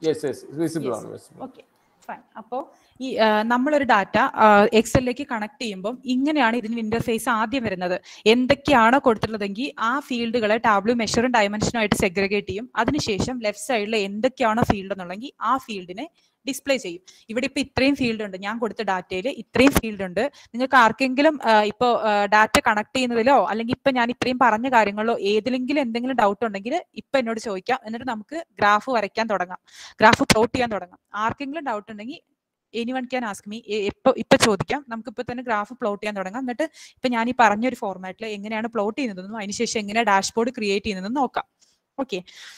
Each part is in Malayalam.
യെസ് യെസ് വിസിബിൾ ആണ് വിസിബിൾ ഓക്കെ ഫൈൻ അപ്പോൾ ഈ ആ, നമ്മളൊരു ഡാറ്റ എക്സലിലേക്ക് കണക്ട് ചെയ്യുമ്പോൾ ഇങ്ങനെയാണ് ഇതിന് ഇന്റർഫേസ് ആദ്യം വരുന്നത് എന്തൊക്കെയാണോ കൊടുത്തിട്ടുള്ളതെങ്കിൽ ആ ഫീൽഡുകളെ ടാബ്ലു മെഷറും ഡയമെൻഷനും ആയിട്ട് സെഗ്രിഗേറ്റ് ചെയ്യും അതിനുശേഷം ലെഫ്റ്റ് സൈഡിൽ എന്തൊക്കെയാണോ ഫീൽഡ് എന്നുള്ളെങ്കിൽ ആ ഫീൽഡിനെ ഡിസ്പ്ലേ ചെയ്യും ഇവിടെ ഇപ്പൊ ഇത്രയും ഫീൽഡ് ഉണ്ട് ഞാൻ കൊടുത്ത ഡാറ്റയിൽ ഇത്രയും ഫീൽഡ് ഉണ്ട് നിങ്ങൾക്ക് ആർക്കെങ്കിലും ഇപ്പോൾ ഡാറ്റ കണക്ട് ചെയ്യുന്നതിലോ അല്ലെങ്കിൽ ഇപ്പൊ ഞാൻ ഇത്രയും പറഞ്ഞ കാര്യങ്ങളിലോ ഏതിലെങ്കിലും എന്തെങ്കിലും ഡൗട്ട് ഉണ്ടെങ്കിൽ ഇപ്പൊ എന്നോട് ചോദിക്കാം എന്നിട്ട് നമുക്ക് ഗ്രാഫ് വരയ്ക്കാൻ തുടങ്ങാം ഗ്രാഫ് പ്ലോട്ട് ചെയ്യാൻ തുടങ്ങാം ആർക്കെങ്കിലും ഡൗട്ട് ഉണ്ടെങ്കിൽ anyone can ask me ഇപ്പൊ ഇപ്പൊ ചോദിക്കാം നമുക്ക് ഇപ്പൊ തന്നെ ഗ്രാഫ് പ്ലോട്ട് ചെയ്യാൻ തുടങ്ങാം എന്നിട്ട് ഇപ്പൊ ഞാൻ ഈ പറഞ്ഞ ഒരു ഫോർമാറ്റിൽ എങ്ങനെയാണ് പ്ലോട്ട് ചെയ്യുന്നതെന്നും അതിനുശേഷം എങ്ങനെയാണ് ഡാഷ്ബോർഡ് ക്രിയേറ്റ് ചെയ്യുന്നതെന്നും നോക്കാം ഓക്കെ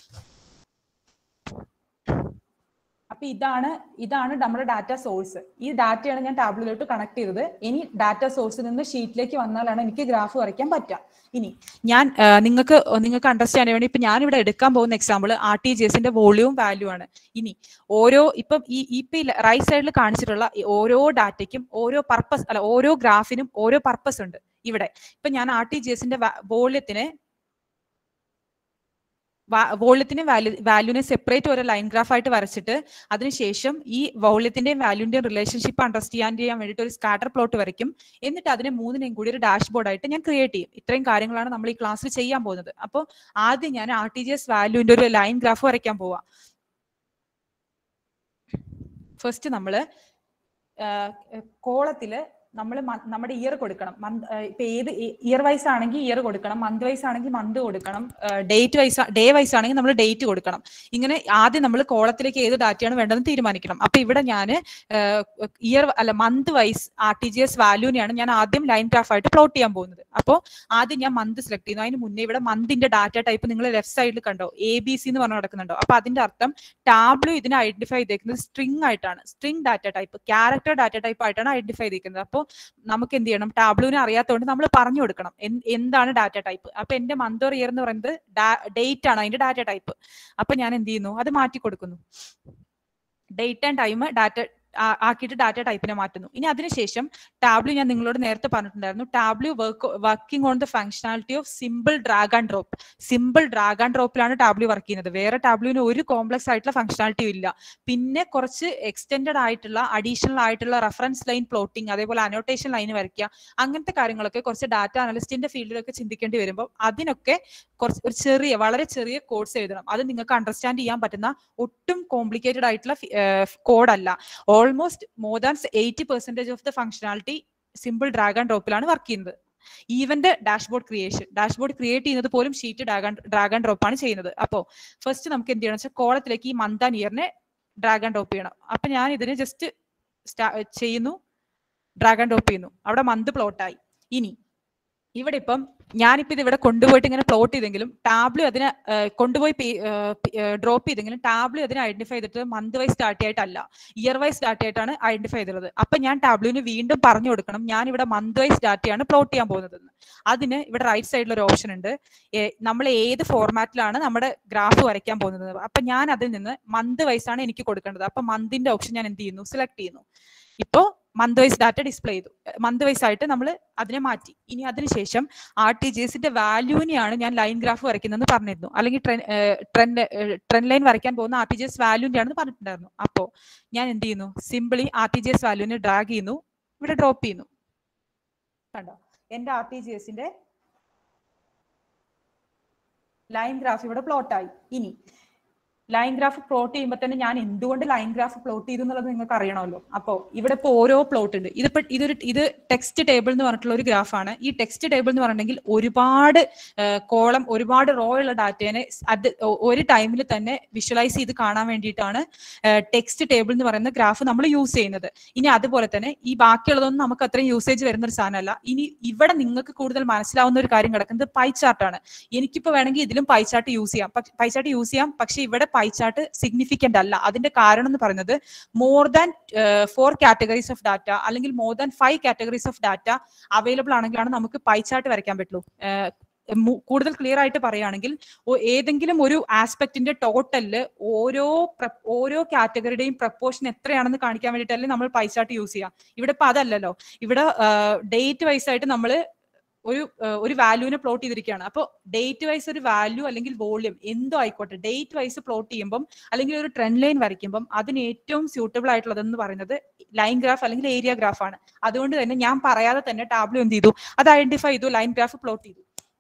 അപ്പൊ ഇതാണ് ഇതാണ് നമ്മുടെ ഡാറ്റ സോഴ്സ് ഈ ഡാറ്റയാണ് ഞാൻ ടാബ്ലിലോട്ട് കണക്ട് ചെയ്തത് ഇനി ഡാറ്റ സോഴ്സിൽ നിന്ന് ഷീറ്റിലേക്ക് വന്നാലാണ് എനിക്ക് ഗ്രാഫ് വരയ്ക്കാൻ പറ്റുക ഇനി ഞാൻ ആ, നിങ്ങൾക്ക് നിങ്ങൾക്ക് അണ്ടർസ്റ്റാൻഡ് വേണ്ടി ഇപ്പൊ ഞാൻ ഇവിടെ എടുക്കാൻ പോകുന്ന എക്സാമ്പിൾ ആർ ടി ജി എസിന്റെ വോളിയം വാല്യൂ ആണ് ഇനി ഓരോ ഇപ്പം ഈ ഇപ്പൊ റൈറ്റ് സൈഡിൽ കാണിച്ചിട്ടുള്ള ഈ ഓരോ ഡാറ്റയ്ക്കും ഓരോ പർപ്പസ് അല്ല ഓരോ ഗ്രാഫിനും ഓരോ പർപ്പസ് ഉണ്ട് ഇവിടെ ഇപ്പൊ ഞാൻ ആർ ടി ജി എസിന്റെ വോള്യത്തിനെ വോള്യത്തിനെ വാല്യൂ വാല്യൂനെ സെപ്പറേറ്റ് ഒരു ലൈൻ ഗ്രാഫ് ആയിട്ട് വരച്ചിട്ട് അതിനുശേഷം ഈ വോള്യത്തിന്റെയും വാല്യൂന്റെയും റിലേഷൻഷിപ്പ് അണ്ടർസ്റ്റാൻഡ് ചെയ്യാൻ വേണ്ടിയിട്ട് ഒരു സ്കാറ്റർ പ്ലോട്ട് വരയ്ക്കും എന്നിട്ട് അതിനെ മൂന്നിനെയും കൂടി ഒരു ഡാഷ്ബോർഡ് ആയിട്ട് ഞാൻ ക്രിയേറ്റ് ചെയ്യും ഇത്രയും കാര്യങ്ങളാണ് നമ്മൾ ഈ ക്ലാസ്സിൽ ചെയ്യാൻ പോകുന്നത് അപ്പോൾ ആദ്യം ഞാൻ ആർ ടി ജി എസ് വാല്യൂവിന്റെ ഒരു ലൈൻ ഗ്രാഫ് വരയ്ക്കാൻ പോവാം ഫസ്റ്റ് നമ്മള് കോളത്തില് നമ്മൾ നമ്മുടെ ഇയർ കൊടുക്കണം മന്ത് ഇപ്പൊ ഏത് ഇയർ വൈസ് ആണെങ്കിൽ ഇയർ കൊടുക്കണം മന്ത് വൈസ് ആണെങ്കിൽ മന്ത് കൊടുക്കണം ഡേറ്റ് വൈസ് ഡേ വൈസ് ആണെങ്കിൽ നമ്മൾ ഡേറ്റ് കൊടുക്കണം ഇങ്ങനെ ആദ്യം നമ്മൾ കോളത്തിലേക്ക് ഏത് ഡാറ്റയാണ് വേണ്ടതെന്ന് തീരുമാനിക്കണം അപ്പൊ ഇവിടെ ഞാൻ ഇയർ അല്ല month wise R T G S വാല്യൂനെയാണ് ഞാൻ ആദ്യം ലൈൻ ഗ്രാഫ് ആയിട്ട് പ്ലോട്ട് ചെയ്യാൻ പോകുന്നത് അപ്പോൾ ആദ്യം ഞാൻ മന്ത് സെലക്ട് ചെയ്യുന്നു അതിന് മുന്നേ ഇവിടെ മന്തിന്റെ ഡാറ്റ ടൈപ്പ് നിങ്ങൾ ലെഫ്റ്റ് സൈഡിൽ കണ്ടോ എ ബി സി എന്ന് പറഞ്ഞു നടക്കുന്നുണ്ടോ അപ്പൊ അതിന്റെ അർത്ഥം ടാബ്ലു ഇതിനെ ഐഡന്റിഫൈ ചെയ്തേക്കുന്നത് സ്ട്രിങ് ആയിട്ടാണ് string data type character data type ആയിട്ടാണ് ഐഡന്റിഫൈ ചെയ്തിരിക്കുന്നത് അപ്പോൾ നമുക്ക് എന്ത് ചെയ്യണം ടാബ്ലുവിനെ അറിയാത്തതുകൊണ്ട് നമ്മൾ പറഞ്ഞു കൊടുക്കണം എന്ത് എന്താണ് ഡാറ്റ ടൈപ്പ് അപ്പൊ എന്റെ മന്ത് ഓർ ഇയർ എന്ന് പറയുന്നത് ഡേറ്റ് ആണ് അതിന്റെ ഡാറ്റ ടൈപ്പ് അപ്പൊ ഞാൻ എന്ത് ചെയ്യുന്നു അത് മാറ്റി കൊടുക്കുന്നു ഡേറ്റ് ആൻഡ് ടൈം ഡാറ്റ ആക്കിയിട്ട് ഡാറ്റ ടൈപ്പിനെ മാറ്റുന്നു ഇനി അതിനുശേഷം ടാബ്ലു ഞാൻ നിങ്ങളോട് നേരത്തെ പറഞ്ഞിട്ടുണ്ടായിരുന്നു Tableau work working on the functionality of simple drag and drop simple drag and ഡ്രോപ്പിലാണ് ടാബ്ലു വർക്ക് ചെയ്യുന്നത് വേറെ ടാബ്ലുവിന് ഒരു കോംപ്ലക്സ് ആയിട്ടുള്ള ഫംഗ്ഷനാലിറ്റിയും ഇല്ല പിന്നെ കുറച്ച് എക്സ്റ്റെൻഡഡ് ആയിട്ടുള്ള അഡീഷണൽ ആയിട്ടുള്ള റെഫറൻസ് ലൈൻ പ്ലോട്ടിംഗ് അതേപോലെ അനോട്ടേഷൻ ലൈൻ വരയ്ക്കുക അങ്ങനത്തെ കാര്യങ്ങളൊക്കെ കുറച്ച് ഡാറ്റ അനലിസ്റ്റിന്റെ ഫീൽഡിലൊക്കെ ചിന്തിക്കേണ്ടി വരുമ്പോൾ അതിനൊക്കെ കുറച്ച് ഒരു ചെറിയ വളരെ ചെറിയ കോഡ്സ് എഴുതണം അത് നിങ്ങൾക്ക് അണ്ടർസ്റ്റാൻഡ് ചെയ്യാൻ പറ്റുന്ന ഒട്ടും കോംപ്ലിക്കേറ്റഡ് ആയിട്ടുള്ള കോഡല്ല almost more than eighty percentage of the functionality simple drag and ഡ്രോപ്പിലാണ് വർക്ക് ചെയ്യുന്നത് ഈവന്റെ ഡാഷ്ബോർഡ് ക്രിയേഷൻ ഡാഷ്ബോർഡ് ക്രിയേറ്റ് ചെയ്യുന്നത് പോലും ഷീറ്റ് ഡ്രാഗൺ ഡ്രാഗൺ ഡ്രോപ്പ് ആണ് ചെയ്യുന്നത് അപ്പോൾ ഫസ്റ്റ് നമുക്ക് എന്ത് ചെയ്യണം വെച്ചാൽ കോളത്തിലേക്ക് ഈ മന്ത് ആൻഡ് ഇയറിനെ ഡ്രാഗൺ ഡ്രോപ്പ് ചെയ്യണം അപ്പൊ ഞാൻ ഇതിനെ ജസ്റ്റ് ചെയ്യുന്നു ഡ്രാഗൺ ഡ്രോപ്പ് ചെയ്യുന്നു അവിടെ മന്ത് പ്ലോട്ടായി ഇനി ഇവിടെ ഇപ്പം ഞാനിപ്പോ ഇത് ഇവിടെ കൊണ്ടുപോയിട്ട് ഇങ്ങനെ പ്ലോട്ട് ചെയ്തെങ്കിലും ടാബ്ലു അതിനെ കൊണ്ടുപോയി ഡ്രോപ്പ് ചെയ്തെങ്കിലും ടാബ്ലു അതിനെ ഐഡന്റിഫൈ ചെയ്തിട്ട് മന്ത് വൈസ് ഡാറ്റ ആയിട്ടല്ല ഇയർ വൈസ് ഡാറ്റ ആയിട്ടാണ് ഐഡന്റിഫൈ ചെയ്തിട്ടുള്ളത് അപ്പൊ ഞാൻ ടാബ്ലുവിന് വീണ്ടും പറഞ്ഞു കൊടുക്കണം ഞാൻ ഇവിടെ മന്ത് വൈസ് ഡാറ്റയാണ് പ്ലോട്ട് ചെയ്യാൻ പോകുന്നത് അതിന് ഇവിടെ റൈറ്റ് സൈഡിൽ ഒരു ഓപ്ഷൻ ഉണ്ട് നമ്മൾ ഏത് ഫോർമാറ്റിലാണ് നമ്മുടെ ഗ്രാഫ് വരയ്ക്കാൻ പോകുന്നത് അപ്പൊ ഞാൻ അതിൽ നിന്ന് മന്ത് വൈസ് ആണ് എനിക്ക് കൊടുക്കേണ്ടത് അപ്പൊ മന്തിന്റെ ഓപ്ഷൻ ഞാൻ എന്ത് ചെയ്യുന്നു സെലക്ട് ചെയ്യുന്നു ഇപ്പോ മന്ത് വൈസ് ഡാറ്റ ഡിസ്പ്ലേ ചെയ്തു മന്ത് വൈസ് ആയിട്ട് നമ്മൾ അതിനെ മാറ്റി ഇനി അതിനുശേഷം ആർ ടി ജി എസിന്റെ വാല്യൂവിനെയാണ് ഞാൻ ലൈൻ ഗ്രാഫ് വരയ്ക്കുന്നതെന്ന് പറഞ്ഞിരുന്നു അല്ലെങ്കിൽ ട്രെൻഡ് ട്രെൻഡ് ലൈൻ വരയ്ക്കാൻ പോകുന്ന ആർ ടി ജി എസ് വാല്യൂന്റെ ആണെന്ന് പറഞ്ഞിട്ടുണ്ടായിരുന്നു അപ്പോ ഞാൻ എന്ത് ചെയ്യുന്നു simply R T G S വാല്യൂവിനെ ഡ്രാഗ് ചെയ്യുന്നു ഇവിടെ ഡ്രോപ്പ് ചെയ്യുന്നു കണ്ടോ എന്റെ ആർ ടി ജി എസിന്റെ ലൈൻ ഗ്രാഫ് ഇവിടെ പ്ലോട്ടായി ഇനി ലൈൻ ഗ്രാഫ് പ്ലോട്ട് ചെയ്യുമ്പോൾ തന്നെ ഞാൻ എന്തുകൊണ്ട് ലൈൻ ഗ്രാഫ് പ്ലോട്ട് ചെയ്തു എന്നുള്ളത് നിങ്ങൾക്ക് അറിയണമല്ലോ അപ്പോൾ ഇവിടെ ഇപ്പോൾ ഓരോ പ്ലോട്ട് ഉണ്ട് ഇതിപ്പോ ഇതൊരു ഇത് ടെക്സ്റ്റ് ടേബിൾ എന്ന് പറഞ്ഞിട്ടുള്ള ഒരു ഗ്രാഫാണ് ഈ ടെക്സ്റ്റ് ടേബിൾ എന്ന് പറഞ്ഞിട്ടുണ്ടെങ്കിൽ ഒരുപാട് കോളം ഒരുപാട് റോ ഉള്ള ഡാറ്റേനെ അത് ഒരു ടൈമിൽ തന്നെ വിഷ്വലൈസ് ചെയ്ത് കാണാൻ വേണ്ടിയിട്ടാണ് ടെക്സ്റ്റ് ടേബിൾ എന്ന് പറയുന്ന ഗ്രാഫ് നമ്മൾ യൂസ് ചെയ്യുന്നത് ഇനി അതുപോലെ തന്നെ ഈ ബാക്കിയുള്ളതൊന്നും നമുക്ക് അത്രയും യൂസേജ് വരുന്ന ഒരു സാധനമല്ല ഇനി ഇവിടെ നിങ്ങൾക്ക് കൂടുതൽ മനസ്സിലാവുന്ന ഒരു കാര്യം കിടക്കുന്നത് പൈ ചാർട്ടാണ് എനിക്കിപ്പോൾ വേണമെങ്കിൽ ഇതിലും പൈ ചാർട്ട് യൂസ് ചെയ്യാം പൈ ചാർട്ട് യൂസ് ചെയ്യാം പക്ഷേ ഇവിടെ പൈ ചാർട്ട് സിഗ്നിഫിക്കന്റ് അല്ല അതിന്റെ കാരണം എന്ന് പറയുന്നത് more than four categories of data അല്ലെങ്കിൽ more than five categories of data available ആണെങ്കിലാണ് നമുക്ക് പൈ ചാർട്ട് വരയ്ക്കാൻ പറ്റുള്ളൂ കൂടുതൽ ക്ലിയർ ആയിട്ട് പറയുകയാണെങ്കിൽ ഏതെങ്കിലും ഒരു ആസ്പെക്ടിന്റെ ടോട്ടലില് ഓരോ ഓരോ കാറ്റഗറിയുടെയും പ്രപ്പോർഷൻ എത്രയാണെന്ന് കാണിക്കാൻ വേണ്ടിയിട്ടല്ലേ നമ്മൾ പൈ ചാർട്ട് യൂസ് ചെയ്യാം ഇവിടെ ഇപ്പൊ അതല്ലല്ലോ ഇവിടെ ഡേറ്റ് വൈസ് ആയിട്ട് നമ്മൾ ഒരു ഏഹ്, ഒരു വാല്യൂവിനെ പ്ലോട്ട് ചെയ്തിരിക്കുകയാണ് അപ്പോൾ ഡേറ്റ് വൈസ് ഒരു വാല്യൂ അല്ലെങ്കിൽ വോള്യൂം എന്തോ ആയിക്കോട്ടെ ഡേറ്റ് വൈസ് പ്ലോട്ട് ചെയ്യുമ്പം അല്ലെങ്കിൽ ഒരു ട്രെൻഡ് ലൈൻ വരയ്ക്കുമ്പം അതിന് ഏറ്റവും സ്യൂട്ടബിൾ ആയിട്ടുള്ളതെന്ന് പറയുന്നത് ലൈൻ ഗ്രാഫ് അല്ലെങ്കിൽ ഏരിയ ഗ്രാഫ് ആണ് അതുകൊണ്ട് തന്നെ ഞാൻ പറയാതെ തന്നെ ടാബ്ലോ എന്ത് ചെയ്തു അത് ഐഡന്റിഫൈ ചെയ്തു ലൈൻ ഗ്രാഫ് പ്ലോട്ട് ചെയ്തു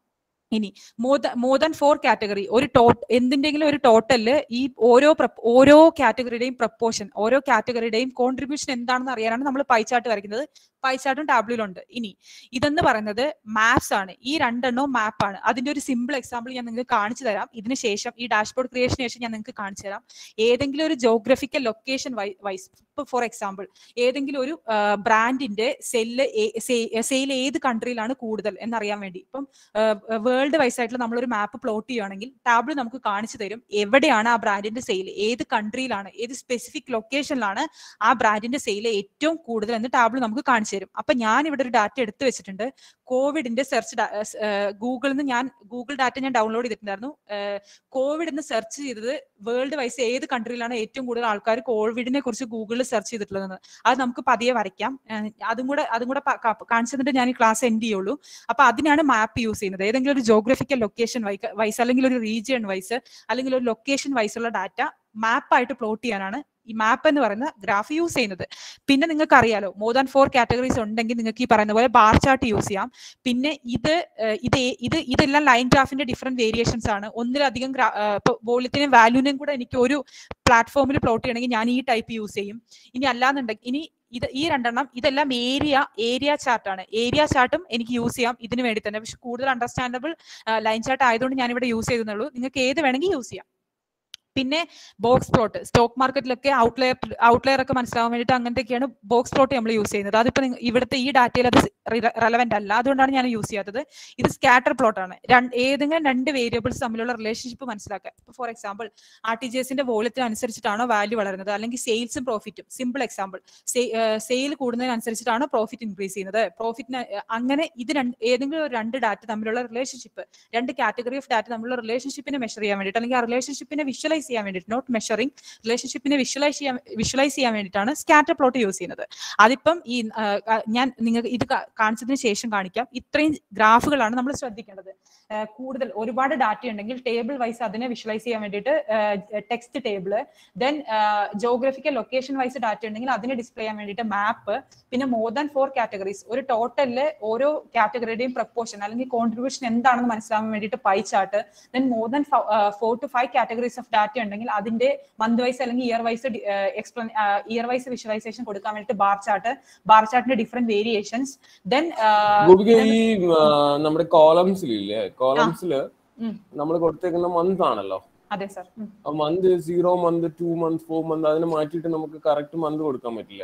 ഇനി more more than four category ഒരു ടോ എന്തിന്റെങ്കിലും ഒരു ടോട്ടലില് ഈ ഓരോ prop- ഓരോ കാറ്റഗറിയുടെയും പ്രപ്പോർഷൻ ഓരോ കാറ്റഗറിയുടെയും കോൺട്രിബ്യൂഷൻ എന്താണെന്ന് അറിയാനാണ് നമ്മൾ പൈച്ചാർട്ട് വരയ്ക്കുന്നത് പൈച്ചാർട്ടും ടാബ്ലിലുണ്ട് ഇനി ഇതെന്ന് പറയുന്നത് മാപ്സ് ആണ് ഈ രണ്ടെണ്ണവും മാപ്പ് ആണ് അതിന്റെ ഒരു സിമ്പിൾ എക്സാമ്പിൾ ഞാൻ നിങ്ങൾക്ക് കാണിച്ചു തരാം ഇതിന് ശേഷം ഈ ഡാഷ്ബോർഡ് ക്രിയേഷന് ശേഷം ഞാൻ നിങ്ങൾക്ക് കാണിച്ചു തരാം ഏതെങ്കിലും ഒരു geographical location wise for example ഏതെങ്കിലും ഒരു ബ്രാൻഡിന്റെ സെല്ല് സെയിൽ ഏത് കൺട്രിയിലാണ് കൂടുതൽ എന്നറിയാൻ വേണ്ടി ഇപ്പം വേൾഡ് വൈസ് ആയിട്ടുള്ള നമ്മളൊരു മാപ്പ് പ്ലോട്ട് ചെയ്യുകയാണെങ്കിൽ ടാബിൾ നമുക്ക് കാണിച്ചു തരും എവിടെയാണ് ആ ബ്രാൻഡിന്റെ സെയിൽ ഏത് കൺട്രിയിലാണ് ഏത് സ്പെസിഫിക് ലൊക്കേഷനിലാണ് ആ ബ്രാൻഡിന്റെ സെയിൽ ഏറ്റവും കൂടുതൽ എന്ന് ടാബിൾ നമുക്ക് കാണിച്ചു തരും അപ്പൊ ഞാൻ ഇവിടെ ഒരു ഡാറ്റ എടുത്തു വെച്ചിട്ടുണ്ട് കോവിഡിന്റെ സെർച്ച് ഗൂഗിളിൽ നിന്ന് ഞാൻ ഗൂഗിൾ ഡാറ്റ ഞാൻ ഡൗൺലോഡ് ചെയ്തിട്ടുണ്ടായിരുന്നു കോവിഡ് എന്ന് സെർച്ച് ചെയ്തത് വേൾഡ് വൈസ് ഏത് കൺട്രിയിലാണ് ഏറ്റവും കൂടുതൽ ആൾക്കാർ കോവിഡിനെ കുറിച്ച് ഗൂഗിളിൽ സെർച്ച് ചെയ്തിട്ടുള്ളതെന്ന് അത് നമുക്ക് പതിയെ വരയ്ക്കാം ഏഹ് അതും കൂടെ അതും കൂടെ പ- ക- കാണിച്ചു തന്നിട്ട് ഞാൻ ഈ ക്ലാസ് എൻഡ് ചെയ്യുള്ളൂ അപ്പൊ അതിനാണ് മാപ്പ് യൂസ് ചെയ്യുന്നത് ഏതെങ്കിലും ഒരു ജോഗ്രഫിക്കൽ ലൊക്കേഷൻ വൈസ് അല്ലെങ്കിൽ ഒരു റീജിയൺ വൈസ് അല്ലെങ്കിൽ ഒരു ലൊക്കേഷൻ വൈസ് ഉള്ള ഡാറ്റ മാപ്പായിട്ട് പ്ലോട്ട് ചെയ്യാനാണ് ഈ മാപ്പ് എന്ന് പറയുന്ന ഗ്രാഫ് യൂസ് ചെയ്യുന്നത് പിന്നെ നിങ്ങൾക്ക് അറിയാലോ മോർ ദാൻ ഫോർ കാറ്റഗറീസ് ഉണ്ടെങ്കിൽ നിങ്ങൾക്ക് ഈ പറയുന്ന പോലെ ബാർ ചാർട്ട് യൂസ് ചെയ്യാം പിന്നെ ഇത് ഏഹ് ഇത് ഏ- ഇത് ഇതെല്ലാം ലൈൻ ഗ്രാഫിന്റെ ഡിഫറെന്റ് വേരിയേഷൻസ് ആണ് ഒന്നിലധികം വോളിയത്തിനും വാല്യൂവിനെയും കൂടെ എനിക്ക് ഒരു പ്ലാറ്റ്ഫോമിൽ പ്ലോട്ട് ചെയ്യണമെങ്കിൽ ഞാൻ ഈ ടൈപ്പ് യൂസ് ചെയ്യും ഇനി അല്ലാന്നുണ്ടെങ്കിൽ ഇനി ഇത് ഈ രണ്ടെണ്ണം ഇതെല്ലാം ഏരിയ ഏരിയ ചാർട്ട് ആണ് ഏരിയ ചാർട്ടും എനിക്ക് യൂസ് ചെയ്യാം ഇതിന് വേണ്ടി തന്നെ പക്ഷെ കൂടുതൽ അണ്ടർസ്റ്റാൻഡബിൾ ലൈൻ ചാർട്ട് ആയതുകൊണ്ട് ഞാൻ ഇവിടെ യൂസ് ചെയ്തെന്നുള്ളൂ നിങ്ങൾക്ക് ഏത് വേണമെങ്കിൽ യൂസ് ചെയ്യാം പിന്നെ ബോക്സ് പ്ലോട്ട് സ്റ്റോക്ക് മാർക്കറ്റിലൊക്കെ ഔട്ട്ലെയർ ഔട്ട്ലെയർ ഒക്കെ മനസ്സിലാവാൻ വേണ്ടിയിട്ട് അങ്ങനത്തെയൊക്കെയാണ് ബോക്സ് പ്ലോട്ട് നമ്മൾ യൂസ് ചെയ്യുന്നത് അതിപ്പോ നിങ്ങ- ഇവിടുത്തെ ഈ ഡാറ്റയിൽ അത് റെലവെന്റ് അല്ല അതുകൊണ്ടാണ് ഞാൻ യൂസ് ചെയ്യാത്തത് ഇത് സ്കാറ്റർ പ്ലോട്ട് ആണ് രണ്ട് ഏതെങ്കിലും രണ്ട് വേരിയബിൾസ് തമ്മിലുള്ള റിലേഷൻഷിപ്പ് മനസ്സിലാക്കുക for example R T G എസിന്റെ വോളത്തിന് അനുസരിച്ചിട്ടാണോ വാല്യൂ വളരുന്നത് അല്ലെങ്കിൽ സെയിൽസും പ്രോഫിറ്റും സിമ്പിൾ എക്സാമ്പിൾ സെയിൽ കൂടുന്നതിനനുസരിച്ചിട്ടാണ് പ്രോഫിറ്റ് ഇൻക്രീസ് ചെയ്യുന്നത് പ്രോഫിറ്റിന് അങ്ങനെ ഇത് രണ്ട് ഏതെങ്കിലും ഒരു രണ്ട് ഡാറ്റ തമ്മിലുള്ള റിലേഷൻഷിപ്പ് രണ്ട് കാറ്റഗറി ഓഫ് ഡാറ്റ തമ്മിലുള്ള റിലേഷൻഷിപ്പിനെ മെഷർ ചെയ്യാൻ വേണ്ടിയിട്ട് അല്ലെങ്കിൽ ആ റിലേഷൻഷിപ്പിനെ വിഷ്വലൈസ് ചെയ്യാൻ വേണ്ടിയിട്ട് നോട്ട് മെഷറിംഗ് റിലേഷൻഷിപ്പിനെ വിഷ്വലൈസ് ചെയ്യാൻ വിഷ്വലൈസ് ചെയ്യാൻ വേണ്ടിയിട്ടാണ് സ്കാറ്റർ പ്ലോട്ട് യൂസ് ചെയ്യുന്നത് അതിപ്പം ഈ ആ, ആ, ഞാൻ നിങ്ങൾക്ക് ഇത് കാ- കാണിച്ചതിന് ശേഷം കാണിക്കാം ഇത്രയും ഗ്രാഫുകളാണ് നമ്മൾ ശ്രദ്ധിക്കേണ്ടത് ആ, കൂടുതൽ ഒരുപാട് ഡാറ്റ ഉണ്ടെങ്കിൽ ടേബിൾ വൈസ് അതിനെ വിഷ്വലൈസ് ചെയ്യാൻ വേണ്ടിയിട്ട് text table then geographical location wise data ഉണ്ടെങ്കിൽ അതിനെ ഡിസ്പ്ലേ ചെയ്യാൻ വേണ്ടിയിട്ട് മാപ്പ് പിന്നെ മോർ ദാൻ ഫോർ കാറ്റഗറീസ് ഒരു ടോട്ടലില് ഓരോ കാറ്റഗറിയുടെയും പ്രപ്പോർഷൻ അല്ലെങ്കിൽ കോൺട്രിബ്യൂഷൻ എന്താണെന്ന് മനസ്സിലാവാൻ വേണ്ടിയിട്ട് pie chart then more than four to five categories of data ഉണ്ടെങ്കിൽ അതിന്റെ മന്ത് വൈസ് അല്ലെങ്കിൽ year wise explain year wise visualization കൊടുക്കാൻ വേണ്ടിയിട്ട് ബാർ ചാർട്ട് ബാർ ചാർട്ടിന്റെ ഡിഫറെന്റ് വേരിയേഷൻസ് ദെൻ ഗോപിക ഈ ആ, നമ്മുടെ കോളംസിലില്ലേ കോളംസില് ഉം. നമ്മൾ കൊടുത്തേക്കുന്ന മന്ത് ആണല്ലോ അതെ സർ ആ month zero month two month four month അതിനെ മാറ്റിയിട്ട് നമുക്ക് കറക്റ്റ് മന്ത് കൊടുക്കാൻ പറ്റില്ല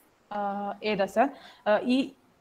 ഏതാ സർ ഈ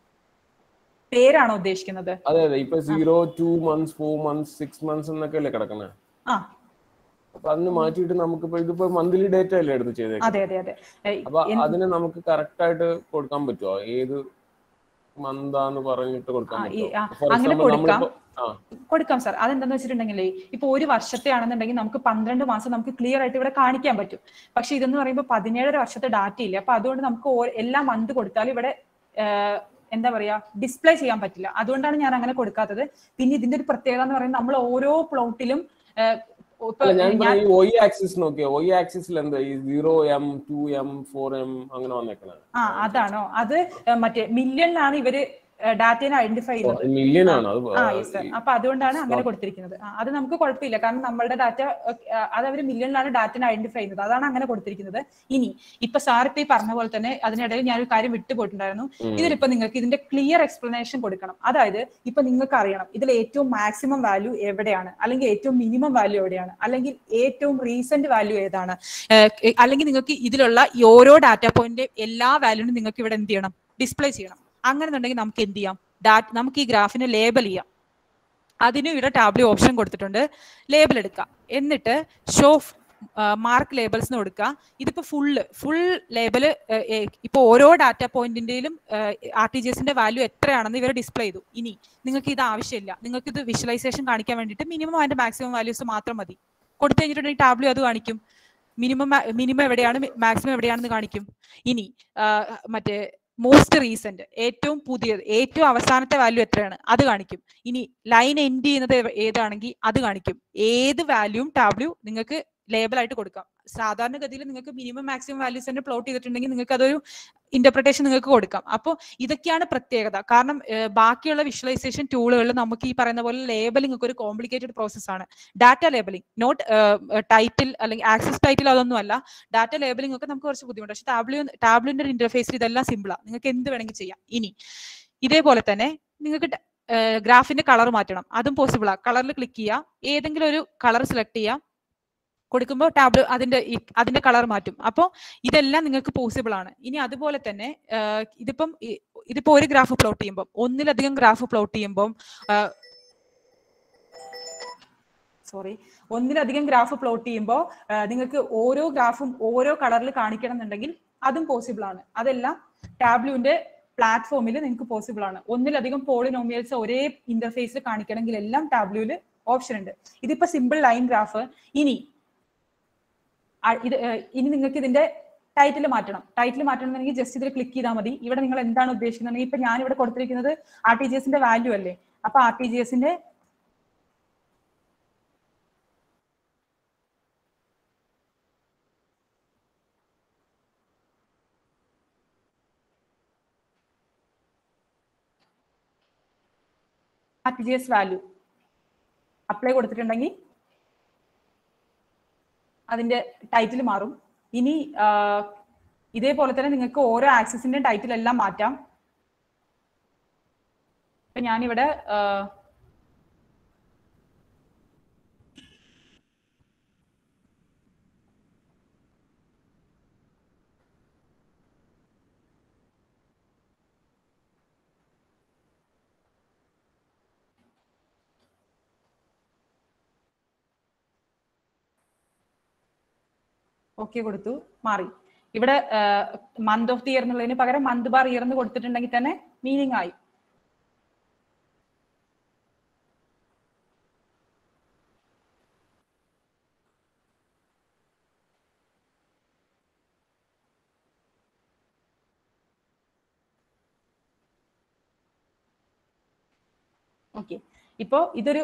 പേരാണോ ഉദ്ദേശിക്കുന്നത് അതെ അതെ ഇപ്പൊ zero two months four months six months എന്നൊക്കെ അല്ലേ കിടക്കുന്നത് ആ അപ്പൊ അതിന് മാറ്റിയിട്ട് നമുക്കിപ്പോ ഇതിപ്പോ മന്ത്ലി ഡേറ്റ അല്ലേ എടുത്ത് ചെയ്തേക്കുന്നത് അതെ അതെ അതെ ഏ, അപ്പൊ എന്ത്- അതിന് നമുക്ക് കറക്റ്റ് ആയിട്ട് കൊടുക്കാൻ പറ്റുമോ ഏത് മന്താന്ന് പറഞ്ഞിട്ട് കൊടുക്കാൻ ആ, ഈ- പറ്റുമോ ആ, ഫോർ അങ്ങനെ എക്സാമ്പിൾ കൊടുക്കാം. നമ്മളിപ്പോ ആ കൊടുക്കാം സാർ അതെന്താന്ന് വെച്ചിട്ടുണ്ടെങ്കിൽ ഇപ്പൊ ഒരു വർഷത്തെ ആണെന്നുണ്ടെങ്കിൽ നമുക്ക് പന്ത്രണ്ട് മാസം നമുക്ക് ക്ലിയർ ആയിട്ട് ഇവിടെ കാണിക്കാൻ പറ്റും പക്ഷെ ഇതെന്ന് പറയുമ്പോൾ പതിനേഴര വർഷത്തെ ഡാറ്റ ഇല്ല അപ്പൊ അതുകൊണ്ട് നമുക്ക് ഓ- എല്ലാ മന്ത് കൊടുത്താലും ഇവിടെ ഏഹ്, എന്താ പറയാ ഡിസ്പ്ലേ ചെയ്യാൻ പറ്റില്ല അതുകൊണ്ടാണ് ഞാൻ അങ്ങനെ കൊടുക്കാത്തത് പിന്നെ ഇതിന്റെ ഒരു പ്രത്യേകത എന്ന് പറയുന്നത് നമ്മൾ ഓരോ പ്ലോട്ടിലും ഇപ്പൊ അല്ല ഞാൻ ഞാൻ പറഞ്ഞ ഈ ഒയ് ആക്സിസ് നോക്കിയോ ഒയ് ആക്സിസിൽ എന്താ ഈ zero M two M four M അങ്ങനെ വന്നേക്കണേ ആ അതാണോ അത് ഏഹ്, മറ്റേ മില്യണിലാണ് ഇവര് ഡാറ്റയെ ഐഡന്റിഫൈ ചെയ്യുന്നത് മില്യൺ ആണ് അത് ആ യെസ് സർ അപ്പൊ അതുകൊണ്ടാണ് അങ്ങനെ കൊടുത്തിരിക്കുന്നത് ആ, അത് നമുക്ക് കുഴപ്പമില്ല കാരണം നമ്മളുടെ ഡാറ്റ അത് അവർ മില്യണിലാണ് ഡാറ്റനെ ഐഡന്റിഫൈ ചെയ്യുന്നത് അതാണ് അങ്ങനെ കൊടുത്തിരിക്കുന്നത് ഇനി ഇപ്പൊ സാർ ഇപ്പൊ ഈ പറഞ്ഞ പോലെ തന്നെ അതിനിടയിൽ ഞാനൊരു കാര്യം വിട്ടുപോയിട്ടുണ്ടായിരുന്നു ഉം. ഇതിലിപ്പോ നിങ്ങൾക്ക് ഇതിന്റെ ക്ലിയർ എക്സ്പ്ലനേഷൻ കൊടുക്കണം അതായത് ഇപ്പൊ നിങ്ങൾക്ക് അറിയണം ഇതിൽ ഏറ്റവും മാക്സിമം വാല്യൂ എവിടെയാണ് അല്ലെങ്കിൽ ഏറ്റവും മിനിമം വാല്യൂ എവിടെയാണ് അല്ലെങ്കിൽ ഏറ്റവും റീസെന്റ് വാല്യൂ ഏതാണ് ഏഹ്, അല്ലെങ്കിൽ നിങ്ങൾക്ക് ഇതിലുള്ള ഈ ഓരോ ഡാറ്റ പോയിന്റ് എല്ലാ വാല്യൂനും നിങ്ങൾക്ക് ഇവിടെ എന്ത് ചെയ്യണം ഡിസ്പ്ലേ ചെയ്യണം അങ്ങനെ ഉണ്ടെങ്കിൽ നമുക്ക് എന്ത് ചെയ്യാം ഡാറ്റ നമുക്ക് ഈ ഗ്രാഫിനെ ലേബൽ ചെയ്യാം അതിനും ഇവിടെ ടാബ്ലി ഓപ്ഷൻ കൊടുത്തിട്ടുണ്ട് ലേബൽ എടുക്കുക എന്നിട്ട് ഷോ മാർക്ക് ലേബൽസ് എന്ന് കൊടുക്കുക ഇതിപ്പോ ഫുള്ള് ഫുൾ ലേബല് ഇപ്പൊ ഓരോ ഡാറ്റ പോയിന്റിന്റെയും ആർ ടി ജി എസിന്റെ വാല്യൂ എത്രയാണെന്ന് ഇവർ ഡിസ്പ്ലേ ചെയ്തു ഇനി നിങ്ങൾക്ക് ഇത് ആവശ്യമില്ല നിങ്ങൾക്ക് ഇത് വിഷ്വലൈസേഷൻ കാണിക്കാൻ വേണ്ടിയിട്ട് മിനിമം അതിന്റെ മാക്സിമം വാല്യൂസ് മാത്രം മതി കൊടുത്തു കഴിഞ്ഞിട്ടുണ്ടെങ്കിൽ ടാബ്ലു അത് കാണിക്കും മിനിമം മിനിമം എവിടെയാണ് മാക്സിമം എവിടെയാണെന്ന് കാണിക്കും ഇനി ആ, മറ്റേ മോസ്റ്റ് റീസെന്റ് ഏറ്റവും പുതിയത് ഏറ്റവും അവസാനത്തെ വാല്യൂ എത്രയാണ് അത് കാണിക്കും ഇനി ലൈൻ എൻഡ് ചെയ്യുന്നത് ഏവ- ഏതാണെങ്കിൽ അത് കാണിക്കും ഏത് വാല്യൂവും ടാബ്ല്യൂ നിങ്ങൾക്ക് ലേബൽ ആയിട്ട് കൊടുക്കാം സാധാരണഗതിയിൽ നിങ്ങൾക്ക് മിനിമം മാക്സിമം വാല്യൂസ് തന്നെ പ്ലോട്ട് ചെയ്തിട്ടുണ്ടെങ്കിൽ നിങ്ങൾക്ക് അതൊരു ഇന്റർപ്രിട്ടേഷൻ നിങ്ങൾക്ക് കൊടുക്കാം അപ്പോൾ ഇതൊക്കെയാണ് പ്രത്യേകത കാരണം ഏഹ്, ബാക്കിയുള്ള വിഷ്വലൈസേഷൻ ടൂളുകളിൽ നമുക്ക് ഈ പറയുന്ന പോലെ ലേബലിംഗ് ഒക്കെ ഒരു കോംപ്ലിക്കേറ്റഡ് പ്രോസസ്സാണ് ഡാറ്റ ലേബലിംഗ് നോട്ട് ടൈറ്റിൽ അല്ലെങ്കിൽ ആക്സസ് ടൈറ്റിൽ അതൊന്നും അല്ല ഡാറ്റ ലേബലിംഗ് ഒക്കെ നമുക്ക് കുറച്ച് ബുദ്ധിമുട്ട് പക്ഷെ ടാബ്ലു ടാബ്ലിന്റെ ഇന്റർഫേസിൽ ഇതെല്ലാം സിമ്പിളാണ് നിങ്ങൾക്ക് എന്ത് വേണമെങ്കിൽ ചെയ്യാം ഇനി ഇതേപോലെ തന്നെ നിങ്ങൾക്ക് ഗ്രാഫിന്റെ കളർ മാറ്റണം അതും പോസിബിൾ ആ കളറിൽ ക്ലിക്ക് ചെയ്യുക ഏതെങ്കിലും ഒരു കളർ സെലക്ട് ചെയ്യുക കൊടുക്കുമ്പോൾ ടാബ് അതിന്റെ ഈ- അതിന്റെ കളർ മാറ്റും അപ്പോൾ ഇതെല്ലാം നിങ്ങൾക്ക് പോസിബിൾ ആണ് ഇനി അതുപോലെ തന്നെ ആഹ് ഇതിപ്പം ഈ- ഇതിപ്പോ ഒരു ഗ്രാഫ് പ്ലോട്ട് ചെയ്യുമ്പോൾ ഒന്നിലധികം ഗ്രാഫ് പ്ലോട്ട് ചെയ്യുമ്പോൾ സോറി ഒന്നിലധികം ഗ്രാഫ് പ്ലോട്ട് ചെയ്യുമ്പോൾ നിങ്ങൾക്ക് ഓരോ ഗ്രാഫും ഓരോ കളറിൽ കാണിക്കണം എന്നുണ്ടെങ്കിൽ അതും പോസിബിൾ ആണ് അതെല്ലാം ടാബ്ലുവിന്റെ പ്ലാറ്റ്ഫോമിൽ നിങ്ങൾക്ക് പോസിബിൾ ആണ് ഒന്നിലധികം പോളിനോമിയൽസ് ഒരേ ഇന്റർഫേസിൽ കാണിക്കണമെങ്കിൽ എല്ലാം ടാബ്ലുവിൽ ഓപ്ഷൻ ഉണ്ട് ഇതിപ്പോ സിമ്പിൾ ലൈൻ ഗ്രാഫ് ഇനി ആ- ഇത് ഏഹ് ഇനി നിങ്ങൾക്ക് ഇതിന്റെ ടൈറ്റിൽ മാറ്റണം ടൈറ്റിൽ മാറ്റണമെന്നുണ്ടെങ്കിൽ ജസ്റ്റ് ഇതിൽ ക്ലിക്ക് ചെയ്താൽ മതി ഇവിടെ നിങ്ങൾ എന്താണ് ഉദ്ദേശിക്കുന്നത് ഇപ്പൊ ഞാൻ ഇവിടെ കൊടുത്തിരിക്കുന്നത് ആർ ടി ജി എസിന്റെ വാല്യൂ അല്ലേ അപ്പൊ ആർ ടി ജി എസിന്റെ R T G S value apply കൊടുത്തിട്ടുണ്ടെങ്കിൽ അതിന്റെ ടൈറ്റിൽ മാറും ഇനി ആ, ഇതേപോലെ തന്നെ നിങ്ങൾക്ക് ഓരോ ആക്സസിന്റെ ടൈറ്റിൽ എല്ലാം മാറ്റാം ഇപ്പൊ ഞാനിവിടെ ആ, ഓക്കെ കൊടുത്തു മാറി ഇവിടെ മന്ത് ഓഫ് ദി ഇയർ എന്നുള്ളതിന് പകരം മന്ത് ബാർ ഇയർ എന്ന് കൊടുത്തിട്ടുണ്ടെങ്കിൽ തന്നെ മീനിങ് ആയി ഓക്കെ ഇപ്പോ ഇതൊരു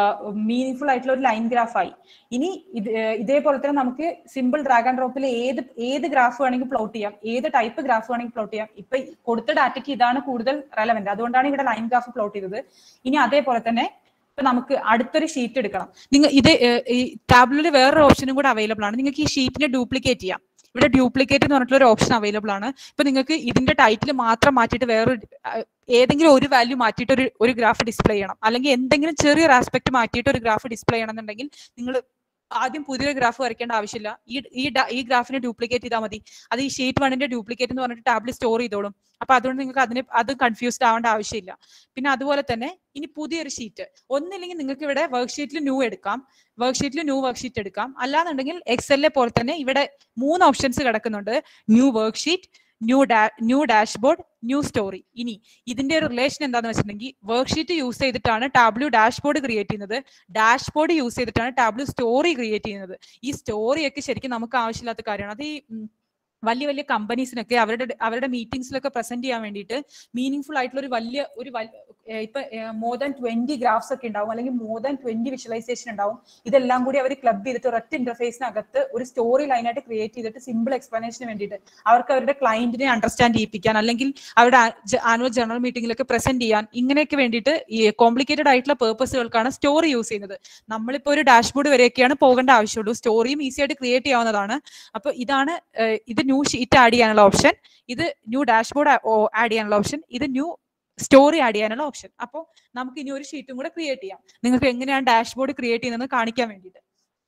മീനിങ് ആയിട്ടുള്ള ഒരു ലൈൻ ഗ്രാഫ് ആയി ഇനി ഇത് ഏഹ് ഇതേപോലെ തന്നെ നമുക്ക് സിമ്പിൾ ഡ്രാഗ് ആൻഡ് ഡ്രോപ്പിൽ ഏത് ഏത് ഗ്രാഫ് വേണമെങ്കിൽ പ്ലോട്ട് ചെയ്യാം ഏത് ടൈപ്പ് ഗ്രാഫ് വേണമെങ്കിൽ പ്ലോട്ട് ചെയ്യാം ഇപ്പൊ ഈ കൊടുത്ത ഡാറ്റയ്ക്ക് ഇതാണ് കൂടുതൽ റെലവെന്റ് അതുകൊണ്ടാണ് ഇവിടെ ലൈൻ ഗ്രാഫ് പ്ലോട്ട് ചെയ്തത് ഇനി അതേപോലെ തന്നെ ഇപ്പൊ നമുക്ക് അടുത്തൊരു ഷീറ്റ് എടുക്കണം നിങ്ങൾ ഇത് ഏഹ് ഈ ടാബ്ലിൽ വേറൊരു ഓപ്ഷനും കൂടെ അവൈലബിൾ ആണ് നിങ്ങൾക്ക് ഈ ഷീറ്റിനെ ഡ്യൂപ്ലിക്കേറ്റ് ചെയ്യാം ഇവിടെ ഡ്യൂപ്ലിക്കേറ്റ് എന്ന് പറഞ്ഞിട്ടുള്ള ഒരു ഓപ്ഷൻ അവൈലബിൾ ആണ് ഇപ്പൊ നിങ്ങൾക്ക് ഇതിന്റെ ടൈറ്റിൽ മാത്രം മാറ്റിയിട്ട് വേറൊരു അഹ് ഏതെങ്കിലും ഒരു വാല്യൂ മാറ്റിയിട്ട് ഒരു ഒരു ഗ്രാഫ് ഡിസ്പ്ലേ ചെയ്യണം അല്ലെങ്കിൽ എന്തെങ്കിലും ചെറിയൊരു ആസ്പെക്ട് മാറ്റിയിട്ട് ഒരു ഗ്രാഫ് ഡിസ്പ്ലേ ചെയ്യണം എന്നുണ്ടെങ്കിൽ നിങ്ങൾ ആദ്യം പുതിയൊരു ഗ്രാഫ് വരയ്ക്കേണ്ട ആവശ്യമില്ല ഈ ഈ ഡ- ഈ ഗ്രാഫിനെ ഡ്യൂപ്ലിക്കേറ്റ് ചെയ്താൽ മതി അത് ഈ ഷീറ്റ് വണ്ണിന്റെ ഡ്യൂപ്ലിക്കേറ്റ് എന്ന് പറഞ്ഞിട്ട് ടാബിൽ സ്റ്റോർ ചെയ്തോളും അപ്പൊ അതുകൊണ്ട് നിങ്ങൾക്ക് അതിന് അത് കൺഫ്യൂസ്ഡ് ആവേണ്ട ആവശ്യമില്ല പിന്നെ അതുപോലെ തന്നെ ഇനി പുതിയൊരു ഷീറ്റ് ഒന്നില്ലെങ്കിൽ നിങ്ങൾക്ക് ഇവിടെ വർക്ക്ഷീറ്റിൽ ന്യൂ എടുക്കാം വർക്ക്ഷീറ്റിൽ ന്യൂ വർക്ക്ഷീറ്റ് എടുക്കാം അല്ലാന്നുണ്ടെങ്കിൽ എക്സലിലെ പോലെ തന്നെ ഇവിടെ മൂന്ന് ഓപ്ഷൻസ് കിടക്കുന്നുണ്ട് new worksheet new new dashboard new story ഇനി ഇതിന്റെ ഒരു റിലേഷൻ എന്താണെന്ന് വെച്ചിട്ടുണ്ടെങ്കിൽ വർക്ക്ഷീറ്റ് യൂസ് ചെയ്തിട്ടാണ് ടാബ്ലു ഡാഷ്ബോർഡ് ക്രിയേറ്റ് ചെയ്യുന്നത് ഡാഷ്ബോർഡ് യൂസ് ചെയ്തിട്ടാണ് ടാബ്ലു സ്റ്റോറി ക്രിയേറ്റ് ചെയ്യുന്നത് ഈ സ്റ്റോറിയൊക്കെ ശരിക്കും നമുക്ക് ആവശ്യമില്ലാത്ത കാര്യമാണ് അത് ഈ ഉം, വലിയ വലിയ കമ്പനീസിനൊക്കെ അവരുടെ അവരുടെ മീറ്റിംഗ്സിലൊക്കെ പ്രസന്റ് ചെയ്യാൻ വേണ്ടിയിട്ട് മീനിങ് ആയിട്ടുള്ള ഒരു വലിയ ഒരു വൽ- ഏർ ഇപ്പൊ മോർ ദാൻ ട്വന്റി ഗ്രാഫ്സ് ഒക്കെ ഉണ്ടാവും അല്ലെങ്കിൽ മോർ ദാൻ ട്വന്റി വിഷ്വലൈസേഷൻ ഉണ്ടാവും ഇതെല്ലാം കൂടി അവർ ക്ലബ് ചെയ്തിട്ട് ഒരൊറ്റ ഇന്റർഫേസിനകത്ത് ഒരു സ്റ്റോറി ലൈനായിട്ട് ക്രിയേറ്റ് ചെയ്തിട്ട് സിമ്പിൾ എക്സ്പ്ലനേഷന് വേണ്ടിയിട്ട് അവർക്ക് അവരുടെ ക്ലയന്റിനെ അണ്ടർസ്റ്റാൻഡ് ചെയ്യിപ്പിക്കാൻ അല്ലെങ്കിൽ അവരുടെ ആനുവൽ ജനറൽ മീറ്റിംഗിലൊക്കെ പ്രസന്റ് ചെയ്യാൻ ഇങ്ങനെയൊക്കെ വേണ്ടിയിട്ട് ഈ കോംപ്ലിക്കേറ്റഡ് ആയിട്ടുള്ള പേർപ്പസുകൾക്കാണ് സ്റ്റോറി യൂസ് ചെയ്യുന്നത് നമ്മളിപ്പോ ഒരു ഡാഷ്ബോർഡ് വരെയൊക്കെയാണ് പോകേണ്ട ആവശ്യമുള്ളൂ സ്റ്റോറിയും ഈസി ആയിട്ട് ക്രിയേറ്റ് ചെയ്യാവുന്നതാണ് അപ്പൊ ഇതാണ് ഏർ ഇത് ന്യൂ ഷീറ്റ് ആഡ് ചെയ്യാനുള്ള ഓപ്ഷൻ ഇത് ന്യൂ ഡാഷ്ബോർഡ് ആഡ് ചെയ്യാനുള്ള ഓപ്ഷൻ ഇത് ന്യൂ സ്റ്റോറി ആഡ് ചെയ്യാനുള്ള ഓപ്ഷൻ അപ്പോൾ നമുക്ക് ഇനി ഒരു ഷീറ്റും കൂടെ ക്രിയേറ്റ് ചെയ്യാം നിങ്ങൾക്ക് എങ്ങനെയാണ് ഡാഷ്ബോർഡ് ക്രിയേറ്റ് ചെയ്യുന്നത് കാണിക്കാൻ വേണ്ടിയിട്ട്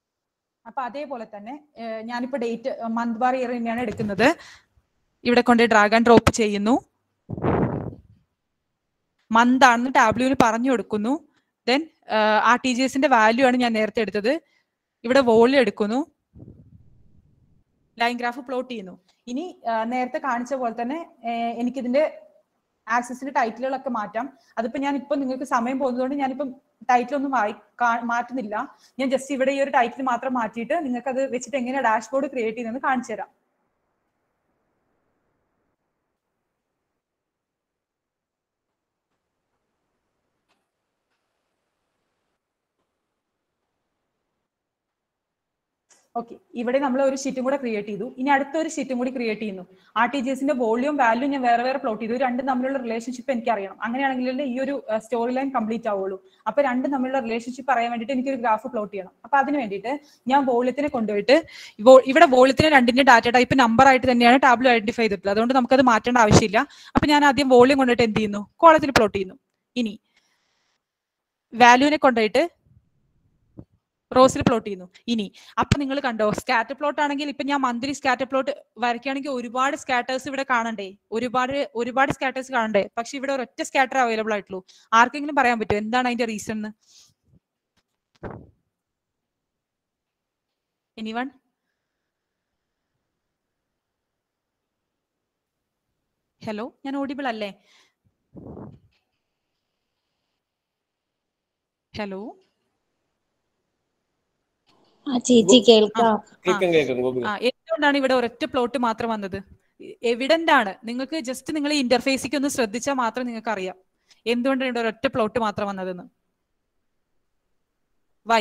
അപ്പൊ അതേപോലെ തന്നെ ഏർ ഞാനിപ്പോ ഡേറ്റ് മന്ത് ബാർ ഇയർ തന്നെയാണ് എടുക്കുന്നത് ഇവിടെ കൊണ്ട് ഡ്രാഗ് ആൻഡ് ഡ്രോപ്പ് ചെയ്യുന്നു മന്ത് ആണെന്ന് ടാബ്ല്യൂവിൽ പറഞ്ഞു കൊടുക്കുന്നു ദെൻ ആർ ടി ജി എസിന്റെ വാല്യൂ ആണ് ഞാൻ നേരത്തെ എടുത്തത് ഇവിടെ വോളിയം എടുക്കുന്നു ലൈൻ ഗ്രാഫ് പ്ലോട്ട് ചെയ്യുന്നു ഇനി ആ, നേരത്തെ കാണിച്ച പോലെ തന്നെ ഏർ എനിക്കിതിന്റെ ആക്സസിന്റെ ടൈറ്റിലുകളൊക്കെ മാറ്റാം അതിപ്പോ ഞാൻ ഇപ്പൊ നിങ്ങൾക്ക് സമയം പോകുന്നതുകൊണ്ട് ഞാനിപ്പം ടൈറ്റിൽ ഒന്നും വായി കാ- മാറ്റുന്നില്ല ഞാൻ ജസ്റ്റ് ഇവിടെ ഈ ഒരു ടൈറ്റിൽ മാത്രം മാറ്റിയിട്ട് നിങ്ങൾക്ക് അത് വെച്ചിട്ട് എങ്ങനെ ഡാഷ്ബോർഡ് ക്രിയേറ്റ് ചെയ്യുന്നത് കാണിച്ചു തരാം ഓക്കെ ഇവിടെ നമ്മൾ ഒരു ഷീറ്റും കൂടെ ക്രിയേറ്റ് ചെയ്തു ഇനി അടുത്ത ഒരു ഷീറ്റും കൂടി ക്രിയേറ്റ് ചെയ്യുന്നു ആർ ടി ജി എസിന്റെ വോളിയം വാല്യൂ ഞാൻ വേറെ വേറെ പ്ലോട്ട് ചെയ്തു രണ്ടും തമ്മിലുള്ള റിലേഷൻഷിപ്പ് എനിക്ക് അറിയണം അങ്ങനെയാണെങ്കിലല്ലേ ഈ ഒരു സ്റ്റോറി ലൈൻ കംപ്ലീറ്റ് ആവുള്ളൂ അപ്പൊ രണ്ടും തമ്മിലുള്ള റിലേഷൻഷിപ്പ് അറിയാൻ വേണ്ടിയിട്ട് എനിക്ക് ഒരു ഗ്രാഫ് പ്ലോട്ട് ചെയ്യണം അപ്പൊ അതിന് വേണ്ടിയിട്ട് ഞാൻ വോളിയത്തിനെ കൊണ്ടുപോയിട്ട് വോ- ഇവിടെ വോളിയത്തിന് രണ്ടിന്റെ ഡാറ്റ ടൈപ്പ് നമ്പർ ആയിട്ട് തന്നെയാണ് ടാബ്ലോ ഐഡന്റിഫൈ ചെയ്തിട്ടുള്ളത് അതുകൊണ്ട് നമുക്കത് മാറ്റേണ്ട ആവശ്യമില്ല അപ്പൊ ഞാൻ ആദ്യം വോളിയം കൊണ്ടിട്ട് എന്ത് ചെയ്യുന്നു കോളത്തിൽ പ്ലോട്ട് ചെയ്യുന്നു ഇനി വാല്യൂവിനെ കൊണ്ടുപോയിട്ട് റോസിൽ പ്ലോട്ട് ചെയ്യുന്നു ഇനി അപ്പൊ നിങ്ങൾ കണ്ടോ സ്കാറ്റർ പ്ലോട്ട് ആണെങ്കിൽ ഇപ്പൊ ഞാൻ മന്ത്ലി സ്കാറ്റർ പ്ലോട്ട് വരയ്ക്കുകയാണെങ്കിൽ ഒരുപാട് സ്കാറ്റേഴ്സ് ഇവിടെ കാണണ്ടേ ഒരുപാട് ഒരുപാട് സ്കാറ്റേഴ്സ് കാണണ്ടേ പക്ഷെ ഇവിടെ ഒരൊറ്റ സ്കാറ്റർ അവൈലബിൾ ആയിട്ടുള്ളൂ ആർക്കെങ്കിലും പറയാൻ പറ്റുമോ എന്താണ് അതിന്റെ റീസൺ എന്ന് എനിവൺ ഹലോ ഞാൻ ഓഡിബിൾ അല്ലേ ഹലോ ആ ചേച്ചി കേൾക്കാം കേൾക്കാം കേൾക്കാം ഗോപി ആ എന്തുകൊണ്ടാണ് ഇവിടെ ഒരൊറ്റ പ്ലോട്ട് മാത്രം വന്നത് എവിഡന്റ് ആണ് നിങ്ങൾക്ക് ജസ്റ്റ് നിങ്ങൾ ഇന്റർഫേസിക്ക് ഒന്ന് ശ്രദ്ധിച്ചാൽ മാത്രം നിങ്ങൾക്ക് അറിയാം എന്തുകൊണ്ടാണ് ഇവിടെ ഒരൊറ്റ പ്ലോട്ട് മാത്രം വന്നതെന്ന് വൈ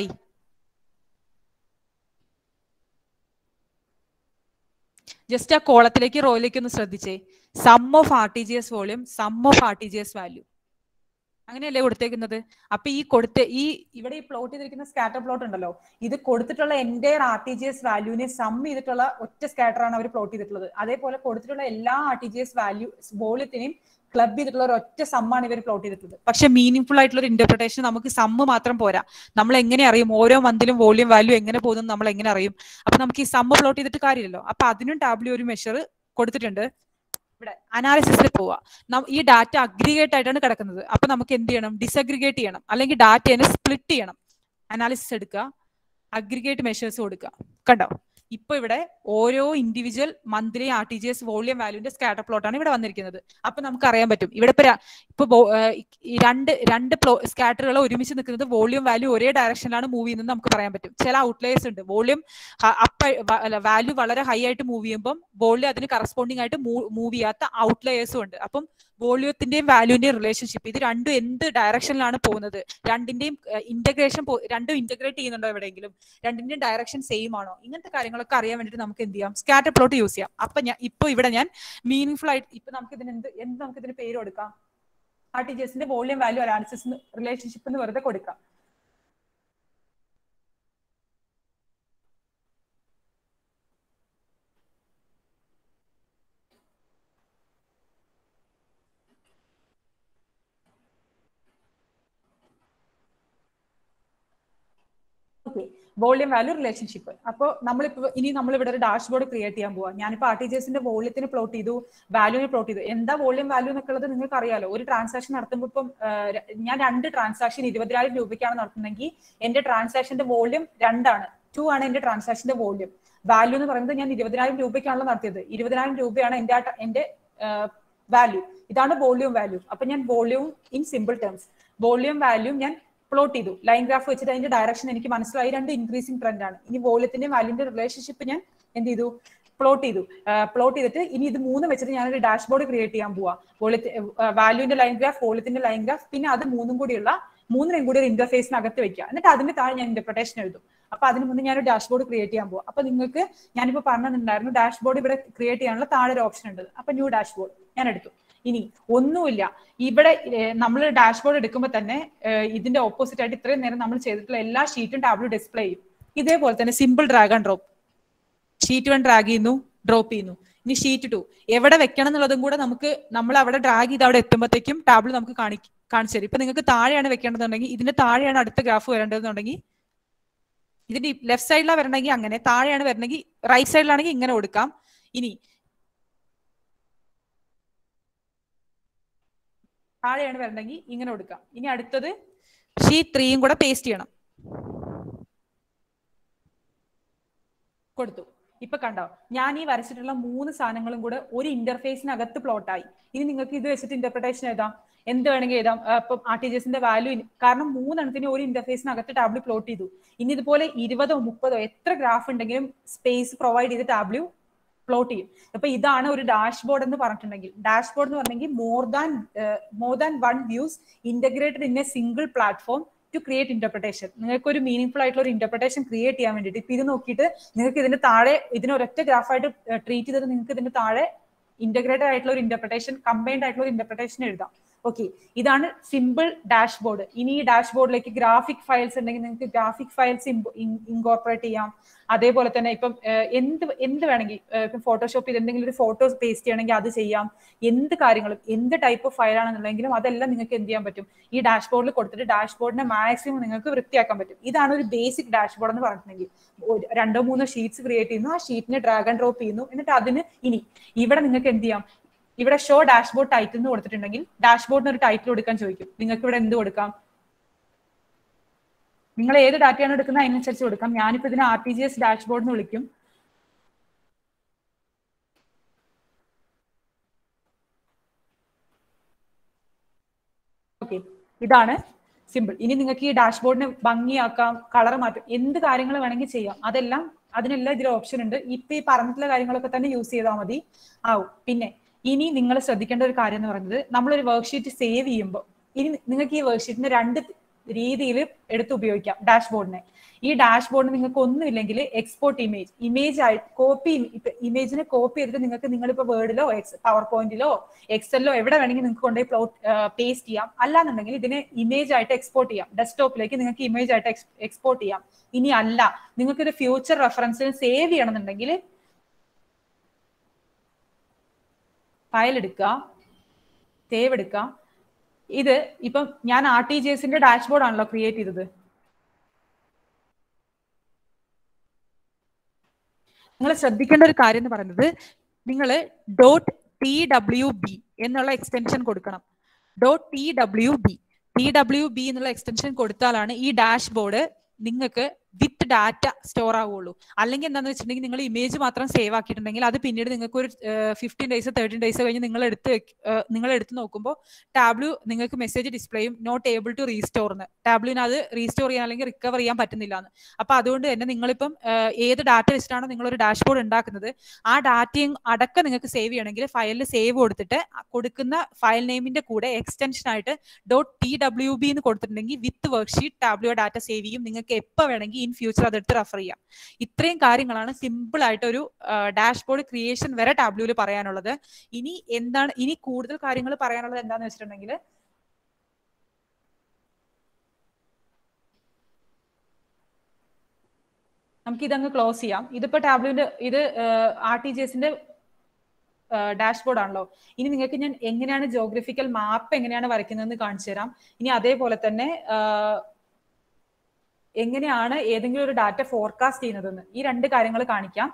ജസ്റ്റ് ആ കോളത്തിലേക്ക് റോയിലേക്ക് ഒന്ന് ശ്രദ്ധിച്ചേ sum of R T G S volume sum of R T G S value അങ്ങനെയല്ലേ കൊടുത്തേക്കുന്നത് അപ്പൊ ഈ കൊടുത്ത ഈ ഇവിടെ ഈ പ്ലോട്ട് ചെയ്തിരിക്കുന്ന സ്കാറ്റർ പ്ലോട്ട് ഉണ്ടല്ലോ ഇത് കൊടുത്തിട്ടുള്ള എൻ്റെ ആർ ടി ജി എസ് വാല്യൂവിനെ സം ചെയ്തിട്ടുള്ള ഒറ്റ സ്കാറ്റർ ആണ് അവർ പ്ലോട്ട് ചെയ്തിട്ടുള്ളത് അതേപോലെ കൊടുത്തിട്ടുള്ള എല്ലാ R T G S value വോളിയത്തിനെയും ക്ലബ് ചെയ്തിട്ടുള്ള ഒരു ഒറ്റ സമ്മാണ് ഇവർ പ്ലോട്ട് ചെയ്തിട്ടുള്ളത് പക്ഷെ മീനിങ് ഫുൾ ആയിട്ടുള്ള ഒരു ഇന്റർപ്രിട്ടേഷൻ നമുക്ക് സമ്മ് മാത്രം പോരാ നമ്മൾ എങ്ങനെ അറിയും ഓരോ മന്തിലും വോളിയം വാല്യൂ എങ്ങനെ പോകുന്നു നമ്മൾ എങ്ങനെ അറിയും അപ്പൊ നമുക്ക് ഈ സമ്മ് പ്ലോട്ട് ചെയ്തിട്ട് കാര്യമില്ലല്ലോ അപ്പൊ അതിനും ടാബ്ലു ഒരു മെഷർ കൊടുത്തിട്ടുണ്ട് ഇവിടെ അനാലിസിസിൽ പോവുക നം- ഈ ഡാറ്റ അഗ്രിഗേറ്റ് ആയിട്ടാണ് കിടക്കുന്നത് അപ്പൊ നമുക്ക് എന്ത് ചെയ്യണം ഡിസഗ്രിഗേറ്റ് ചെയ്യണം അല്ലെങ്കിൽ ഡാറ്റയെ സ്പ്ലിറ്റ് ചെയ്യണം അനാലിസിസ് എടുക്കുക അഗ്രിഗേറ്റ് മെഷേഴ്സ് കൊടുക്കുക കണ്ടോ ഇപ്പൊ ഇവിടെ ഓരോ individual monthly R T G S volume വാല്യൂന്റെ സ്കാറ്റർ പ്ലോട്ട് ആണ് ഇവിടെ വന്നിരിക്കുന്നത് അപ്പൊ നമുക്ക് അറിയാൻ പറ്റും ഇവിടെ ഇപ്പൊ ര- ഇപ്പൊ വോ- ഏർ ഈ രണ്ട് രണ്ട് സ്കാറ്ററുകൾ ഒരുമിച്ച് നിൽക്കുന്നത് വോളിയം വാല്യൂ ഒരേ ഡയറക്ഷനിലാണ് മൂവ് ചെയ്യുന്നത് നമുക്ക് പറയാൻ പറ്റും ചില ഔട്ട്ലേഴ്സ് ഉണ്ട് വോളിയം അപ്പ് വാല്യൂ വളരെ ഹൈ ആയിട്ട് മൂവ് ചെയ്യുമ്പോൾ വോളിയം അതിന് കറസ്പോണ്ടിങ് ആയിട്ട് മൂവ് ചെയ്യാത്ത ഔട്ട്ലേയേഴ്സും ഉണ്ട് അപ്പം വോളിയത്തിന്റെയും വാല്യൂന്റെയും റിലേഷൻഷിപ്പ് ഇത് രണ്ടും എന്ത് ഡയറക്ഷനിലാണ് പോകുന്നത് രണ്ടിന്റെയും ഇന്റഗ്രേഷൻ രണ്ടും ഇന്റഗ്രേറ്റ് ചെയ്യുന്നുണ്ടോ എവിടെയെങ്കിലും രണ്ടിന്റെയും ഡയറക്ഷൻ സെയിം ആണോ ഇങ്ങനത്തെ കാര്യങ്ങളൊക്കെ അറിയാൻ വേണ്ടിയിട്ട് നമുക്ക് എന്ത് ചെയ്യാം സ്കാറ്റർ പ്ലോട്ട് യൂസ് ചെയ്യാം അപ്പൊ ഞാൻ ഇപ്പൊ ഇവിടെ ഞാൻ മീനിങ് ആയിട്ട് ഇപ്പൊ നമുക്ക് ഇതിന് എന്ത് എന്ത് നമുക്ക് ഇതിന് പേര് കൊടുക്കാം ആർ ടി ജി എസിന്റെ വോളിയം വാല്യൂ അനാലിസിസ് റിലേഷൻഷിപ്പ് എന്ന് വെറുതെ കൊടുക്കാം ഓക്കെ വോളിയം വാല്യൂ റിലേഷൻഷിപ്പ് അപ്പോൾ നമ്മളിപ്പോ ഇനി നമ്മൾ ഇവിടെ ഒരു ഡാഷ്ബോർഡ് ക്രിയേറ്റ് ചെയ്യാൻ പോവാ ഞാനിപ്പോ ആർ ടി ജി എസിന്റെ വോളിയത്തിന് പ്ലോട്ട് ചെയ്തു വാല്യൂവിന് പ്ലോട്ട് ചെയ്തു എന്താ വോളിയം വാല്യൂ എന്നൊക്കെ ഉള്ളത് നിങ്ങൾക്ക് അറിയാലോ ഒരു ട്രാൻസാക്ഷൻ നടത്തുമ്പോൾ ഇപ്പം ആ, ര- ഞാൻ രണ്ട് ട്രാൻസാക്ഷൻ ഇരുപതിനായിരം രൂപയ്ക്കാണ് നടത്തുന്നതെങ്കിൽ എന്റെ ട്രാൻസാക്ഷന്റെ വോളിയം രണ്ടാണ് ടു ആണ് എന്റെ ട്രാൻസാക്ഷന്റെ വോളിയം വാല്യൂ എന്ന് പറയുന്നത് ഞാൻ ഇരുപതിനായിരം രൂപയ്ക്കാണല്ലോ നടത്തിയത് ഇരുപതിനായിരം രൂപയാണ് എന്റെ ആ ట- എന്റെ വാല്യൂ ഇതാണ് വോളിയം വാല്യൂ അപ്പൊ ഞാൻ volume in simple terms volume value ഞാൻ പ്ലോട്ട് ചെയ്തു ലൈൻ ഗ്രാഫ് വെച്ചിട്ട് അതിന്റെ ഡയറക്ഷൻ എനിക്ക് മനസ്സിലായി രണ്ട് ഇൻക്രീസിംഗ് ട്രെൻഡ് ആണ് ഇനി വോളിയത്തിന്റെ വാല്യൂന്റെ റിലേഷൻഷിപ്പ് ഞാൻ എന്ത് ചെയ്തു പ്ലോട്ട് ചെയ്തു പ്ലോട്ട് ചെയ്തിട്ട് ഇനി ഇത് മൂന്ന് വെച്ചിട്ട് ഞാനൊരു ഡാഷ്ബോർഡ് ക്രിയേറ്റ് ചെയ്യാൻ പോവാ വോളിയത്തി വാല്യൂന്റെ ലൈൻ ഗ്രാഫ് വോളിയത്തിന്റെ ലൈൻ ഗ്രാഫ് പിന്നെ അത് മൂന്നും കൂടിയുള്ള മൂന്നിനും കൂടി ഒരു ഇന്റർഫേസിനകത്ത് വെക്കുക എന്നിട്ട് അതിന്റെ താഴെ ഞാൻ ഇന്റർപ്രിട്ടേഷൻ എഴുതും അപ്പൊ അതിന് മുന്നേ ഞാൻ ഒരു ഡാഷ്ബോർഡ് ക്രിയേറ്റ് ചെയ്യാൻ പോവാം അപ്പൊ നിങ്ങൾക്ക് ഞാനിപ്പോ പറഞ്ഞിട്ടുണ്ടായിരുന്നു ഡാഷ്ബോർഡ് ഇവിടെ ക്രിയേറ്റ് ചെയ്യാനുള്ള താഴെ ഒരു ഓപ്ഷൻ ഉണ്ട് അപ്പൊ ന്യൂ ഡാഷ്ബോർഡ് ഞാൻ എടുത്തു ഇനി ഒന്നുമില്ല ഇവിടെ നമ്മൾ ഡാഷ്ബോർഡ് എടുക്കുമ്പോൾ തന്നെ ഏഹ്, ഇതിന്റെ ഓപ്പോസിറ്റ് ആയിട്ട് ഇത്രയും നേരം നമ്മൾ ചെയ്തിട്ടുള്ള എല്ലാ ഷീറ്റും ടാബ്ലു ഡിസ്പ്ലേ ചെയ്യും ഇതേപോലെ തന്നെ simple drag and drop sheet one drag ചെയ്യുന്നു ഡ്രോപ്പ് ചെയ്യുന്നു ഇനി ഷീറ്റ് ടു എവിടെ വെക്കണം എന്നുള്ളതും കൂടെ നമുക്ക് നമ്മൾ അവിടെ ഡ്രാഗ് ചെയ്ത് അവിടെ എത്തുമ്പോഴത്തേക്കും ടാബിൾ നമുക്ക് കാണി കാണിച്ചു തരും ഇപ്പൊ നിങ്ങൾക്ക് താഴെയാണ് വെക്കേണ്ടതുണ്ടെങ്കിൽ ഇതിന്റെ താഴെയാണ് അടുത്ത ഗ്രാഫ് വരേണ്ടതെന്നുണ്ടെങ്കിൽ ഇതിന്റെ ലെഫ്റ്റ് സൈഡിലാണ് വരണമെങ്കിൽ അങ്ങനെ താഴെയാണ് വരണമെങ്കിൽ റൈറ്റ് സൈഡിലാണെങ്കിൽ ഇങ്ങനെ കൊടുക്കാം ഇനി താഴെയാണ് വരണമെങ്കിൽ ഇങ്ങനെ കൊടുക്കാം ഇനി അടുത്തത് ഷീറ്റ് ത്രീയും കൂടെ പേസ്റ്റ് ചെയ്യണം കൊടുത്തു ഇപ്പൊ കണ്ടോ ഞാൻ ഈ വരച്ചിട്ടുള്ള മൂന്ന് സാധനങ്ങളും കൂടെ ഒരു ഇന്റർഫേസിനകത്ത് പ്ലോട്ടായി ഇനി നിങ്ങൾക്ക് ഇത് വെച്ചിട്ട് ഇന്റർപ്രിട്ടേഷൻ എഴുതാം എന്ത് വേണമെങ്കിൽ എഴുതാം ആ, ഇപ്പം ആർ ടി ജി എസിന്റെ വാല്യൂ കാരണം മൂന്നെണ്ണത്തിന് ഒരു ഇന്റർഫേസിനകത്ത് ടാബ്ലു പ്ലോട്ട് ചെയ്തു ഇനി ഇതുപോലെ ഇരുപതോ മുപ്പതോ എത്ര ഗ്രാഫ് ഉണ്ടെങ്കിലും സ്പേസ് പ്രൊവൈഡ് ചെയ്ത് ടാബ്ലു പ്ലോട്ട് ചെയ്യും അപ്പൊ ഇതാണ് ഒരു ഡാഷ്ബോർഡ് എന്ന് പറഞ്ഞിട്ടുണ്ടെങ്കിൽ ഡാഷ്ബോർഡ് എന്ന് പറഞ്ഞെങ്കിൽ more than more than one views integrated in a single platform to create interpretation നിങ്ങൾക്ക് ഒരു മീനിങ് ഫുൾ ആയിട്ടുള്ള ഒരു ഇന്റർപ്രിട്ടേഷൻ ക്രിയേറ്റ് ചെയ്യാൻ വേണ്ടിയിട്ട് ഇപ്പൊ ഇത് നോക്കിയിട്ട് നിങ്ങൾക്ക് ഇതിന്റെ താഴെ ഇതിനെ ഒരൊറ്റ ഗ്രാഫായിട്ട് ട്രീറ്റ് ചെയ്തിട്ട് നിങ്ങൾക്ക് ഇതിന്റെ താഴെ ഇന്റഗ്രേറ്റഡ് ആയിട്ടുള്ള ഒരു ഇന്റർപ്രിട്ടേഷൻ കമ്പൈൻഡ് ആയിട്ടുള്ള ഒരു ഇന്റർപ്രിട്ടേഷൻ എഴുതാം ഓക്കെ ഇതാണ് സിമ്പിൾ ഡാഷ്ബോർഡ് ഇനി ഈ ഡാഷ്ബോർഡിലേക്ക് ഗ്രാഫിക് ഫയൽസ് ഉണ്ടെങ്കിൽ നിങ്ങൾക്ക് ഗ്രാഫിക് ഫയൽസ് ഇൻകോർപ്പറേറ്റ് ചെയ്യാം അതേപോലെ തന്നെ ഇപ്പം ഏഹ്, എന്ത് എന്ത് വേണമെങ്കിൽ ഏഹ്, ഇപ്പം ഫോട്ടോഷോപ്പിൽ എന്തെങ്കിലും ഒരു ഫോട്ടോ പേസ്റ്റ് ചെയ്യണമെങ്കിൽ അത് ചെയ്യാം എന്ത് കാര്യങ്ങളും എന്ത് ടൈപ്പ് ഓഫ് ഫയൽ ആണെന്നുണ്ടെങ്കിലും അതെല്ലാം നിങ്ങൾക്ക് എന്ത് ചെയ്യാൻ പറ്റും ഈ ഡാഷ്ബോർഡിൽ കൊടുത്തിട്ട് ഡാഷ്ബോർഡിനെ മാക്സിമം നിങ്ങൾക്ക് വൃത്തിയാക്കാൻ പറ്റും ഇതാണ് ഒരു ബേസിക് ഡാഷ്ബോർഡ് എന്ന് പറഞ്ഞിട്ടുണ്ടെങ്കിൽ ഒരു- രണ്ടോ മൂന്നോ ഷീറ്റ്സ് ക്രിയേറ്റ് ചെയ്യുന്നു ആ ഷീറ്റിനെ ഡ്രാഗ് ആൻഡ് ഡ്രോപ്പ് ചെയ്യുന്നു എന്നിട്ട് അതിന് ഇനി ഇവിടെ നിങ്ങൾക്ക് എന്ത് ചെയ്യാം ഇവിടെ ഷോ ഡാഷ്ബോർഡ് ടൈറ്റിൽ എന്ന് കൊടുത്തിട്ടുണ്ടെങ്കിൽ ഡാഷ്ബോർഡിന് ഒരു ടൈറ്റിൽ കൊടുക്കാൻ ചോദിക്കും നിങ്ങൾക്ക് ഇവിടെ എന്ത് കൊടുക്കാം നിങ്ങൾ ഏത് ഡാറ്റയാണ് എടുക്കുന്നത് അതിനനുസരിച്ച് കൊടുക്കാം ഞാനിപ്പോ ഇതിനെ R T G S dashboard എന്ന് വിളിക്കും ഓക്കെ ഇതാണ് സിമ്പിൾ ഇനി നിങ്ങൾക്ക് ഈ ഡാഷ്ബോർഡിനെ ഭംഗിയാക്കാം കളർ മാറ്റാം എന്ത് കാര്യങ്ങൾ വേണമെങ്കിൽ ചെയ്യാം അതെല്ലാം അതിനെല്ലാം ഇതിൽ ഓപ്ഷൻ ഉണ്ട് ഇപ്പൊ ഈ പറഞ്ഞിട്ടുള്ള കാര്യങ്ങളൊക്കെ തന്നെ യൂസ് ചെയ്താൽ മതി ആവും പിന്നെ ഇനി നിങ്ങൾ ശ്രദ്ധിക്കേണ്ട ഒരു കാര്യം എന്ന് പറയുന്നത് നമ്മളൊരു വർക്ക്ഷീറ്റ് സേവ് ചെയ്യുമ്പോൾ ഇനി നിങ്ങൾക്ക് ഈ വർക്ക്ഷീറ്റിനെ രണ്ട് രീതിയിൽ എടുത്ത് ഉപയോഗിക്കാം ഡാഷ്ബോർഡിനെ ഈ ഡാഷ്ബോർഡിന് നിങ്ങൾക്ക് ഒന്നുമില്ലെങ്കിൽ എക്സ്പോർട്ട് ഇമേജ് ഇമേജ് ആയി കോപ്പി ഇമേജിനെ കോപ്പി ചെയ്തിട്ട് നിങ്ങൾക്ക് നിങ്ങളിപ്പോ വേർഡിലോ എക്സ് പവർ പോയിന്റിലോ എക്സലിലോ എവിടെ വേണമെങ്കിൽ നിങ്ങൾക്ക് കൊണ്ടുപോയി പ്ലോട്ട് പേസ്റ്റ് ചെയ്യാം അല്ലാന്നുണ്ടെങ്കിൽ ഇതിനെ ഇമേജ് ആയിട്ട് എക്സ്പോർട്ട് ചെയ്യാം ഡെസ്ക്ടോപ്പിലേക്ക് നിങ്ങൾക്ക് ഇമേജ് ആയിട്ട് എക്സ്പോർട്ട് ചെയ്യാം ഇനി അല്ല നിങ്ങൾക്ക് ഒരു ഫ്യൂച്ചർ റെഫറൻസിന് സേവ് ചെയ്യണമെന്നുണ്ടെങ്കിൽ ഫയൽ എടുക്കുക സേവ് എടുക്കുക ഇത് ഇപ്പം ഞാൻ ആർ ടി ജി എസിന്റെ ഡാഷ്ബോർഡ് ആണല്ലോ ക്രിയേറ്റ് ചെയ്തത് നിങ്ങൾ ശ്രദ്ധിക്കേണ്ട ഒരു കാര്യം എന്ന് പറയുന്നത് നിങ്ങൾ ഡോട്ട് ടി ഡബ്ല്യു ബി എന്നുള്ള എക്സ്റ്റൻഷൻ കൊടുക്കണം dot T W B T W B എന്നുള്ള എക്സ്റ്റൻഷൻ കൊടുത്താലാണ് ഈ ഡാഷ്ബോർഡ് നിങ്ങൾക്ക് വിത്ത് ഡാറ്റ സ്റ്റോർ ആവുള്ളൂ അല്ലെങ്കിൽ എന്താണെന്ന് വെച്ചിട്ടുണ്ടെങ്കിൽ നിങ്ങൾ ഇമേജ് മാത്രം സേവ് ആക്കിയിട്ടുണ്ടെങ്കിൽ അത് പിന്നീട് നിങ്ങൾക്ക് ഒരു ഫിഫ്റ്റീൻ ഡേയ്സ് തേർട്ടീൻ ഡേയ്സ് കഴിഞ്ഞ് നിങ്ങൾ എടുത്ത് നിങ്ങൾ എടുത്ത് നോക്കുമ്പോൾ ടാബ്ലു നിങ്ങൾക്ക് മെസ്സേജ് ഡിസ്പ്ലേയും നോട്ട് ഏബിൾ ടു റീസ്റ്റോർ എന്ന് ടാബ്ലുവിന് അത് റീസ്റ്റോർ ചെയ്യാൻ അല്ലെങ്കിൽ റിക്കവർ ചെയ്യാൻ പറ്റുന്നില്ല എന്ന് അപ്പൊ അതുകൊണ്ട് തന്നെ നിങ്ങളിപ്പം ഏഹ്, ഏത് ഡാറ്റ വെച്ചിട്ടാണോ നിങ്ങൾ ഒരു ഡാഷ്ബോർഡ് ഉണ്ടാക്കുന്നത് ആ ഡാറ്റയും അടക്കം നിങ്ങൾക്ക് സേവ് ചെയ്യണമെങ്കിൽ ഫയലിൽ സേവ് കൊടുത്തിട്ട് കൊടുക്കുന്ന ഫയൽ നെയിമിന്റെ കൂടെ എക്സ്റ്റൻഷൻ ആയിട്ട് ഡോട്ട് ടി ഡബ്ല്യു ബി എന്ന് കൊടുത്തിട്ടുണ്ടെങ്കിൽ with worksheet Tableau data save ചെയ്യും നിങ്ങൾക്ക് എപ്പോൾ വേണമെങ്കിൽ ഇൻ ഫ്യൂച്ചർ അതെടുത്ത് റെഫർ ചെയ്യാം ഇത്രയും കാര്യങ്ങളാണ് സിമ്പിൾ ആയിട്ട് ഒരു ഡാഷ്ബോർഡ് ക്രിയേഷൻ വരെ ടാബ്ലുവിൽ പറയാനുള്ളത് ഇനി എന്താണ് ഇനി കൂടുതൽ കാര്യങ്ങൾ പറയാനുള്ളത് എന്താന്ന് വെച്ചിട്ടുണ്ടെങ്കിൽ നമുക്ക് ഇതങ്ങ് ക്ലോസ് ചെയ്യാം ഇതിപ്പോ ടാബ്ലുവിന്റെ ഇത് ആർ ടി ജി എസിന്റെ ഡാഷ്ബോർഡ് ആണല്ലോ ഇനി നിങ്ങൾക്ക് ഞാൻ എങ്ങനെയാണ് ജോഗ്രഫിക്കൽ മാപ്പ് എങ്ങനെയാണ് വരയ്ക്കുന്നതെന്ന് കാണിച്ചു തരാം ഇനി അതേപോലെ തന്നെ ആ, എങ്ങനെയാണ് ഏതെങ്കിലും ഒരു ഡാറ്റ ഫോർകാസ്റ്റ് ചെയ്യുന്നതെന്ന് ഈ രണ്ട് കാര്യങ്ങൾ കാണിക്കാം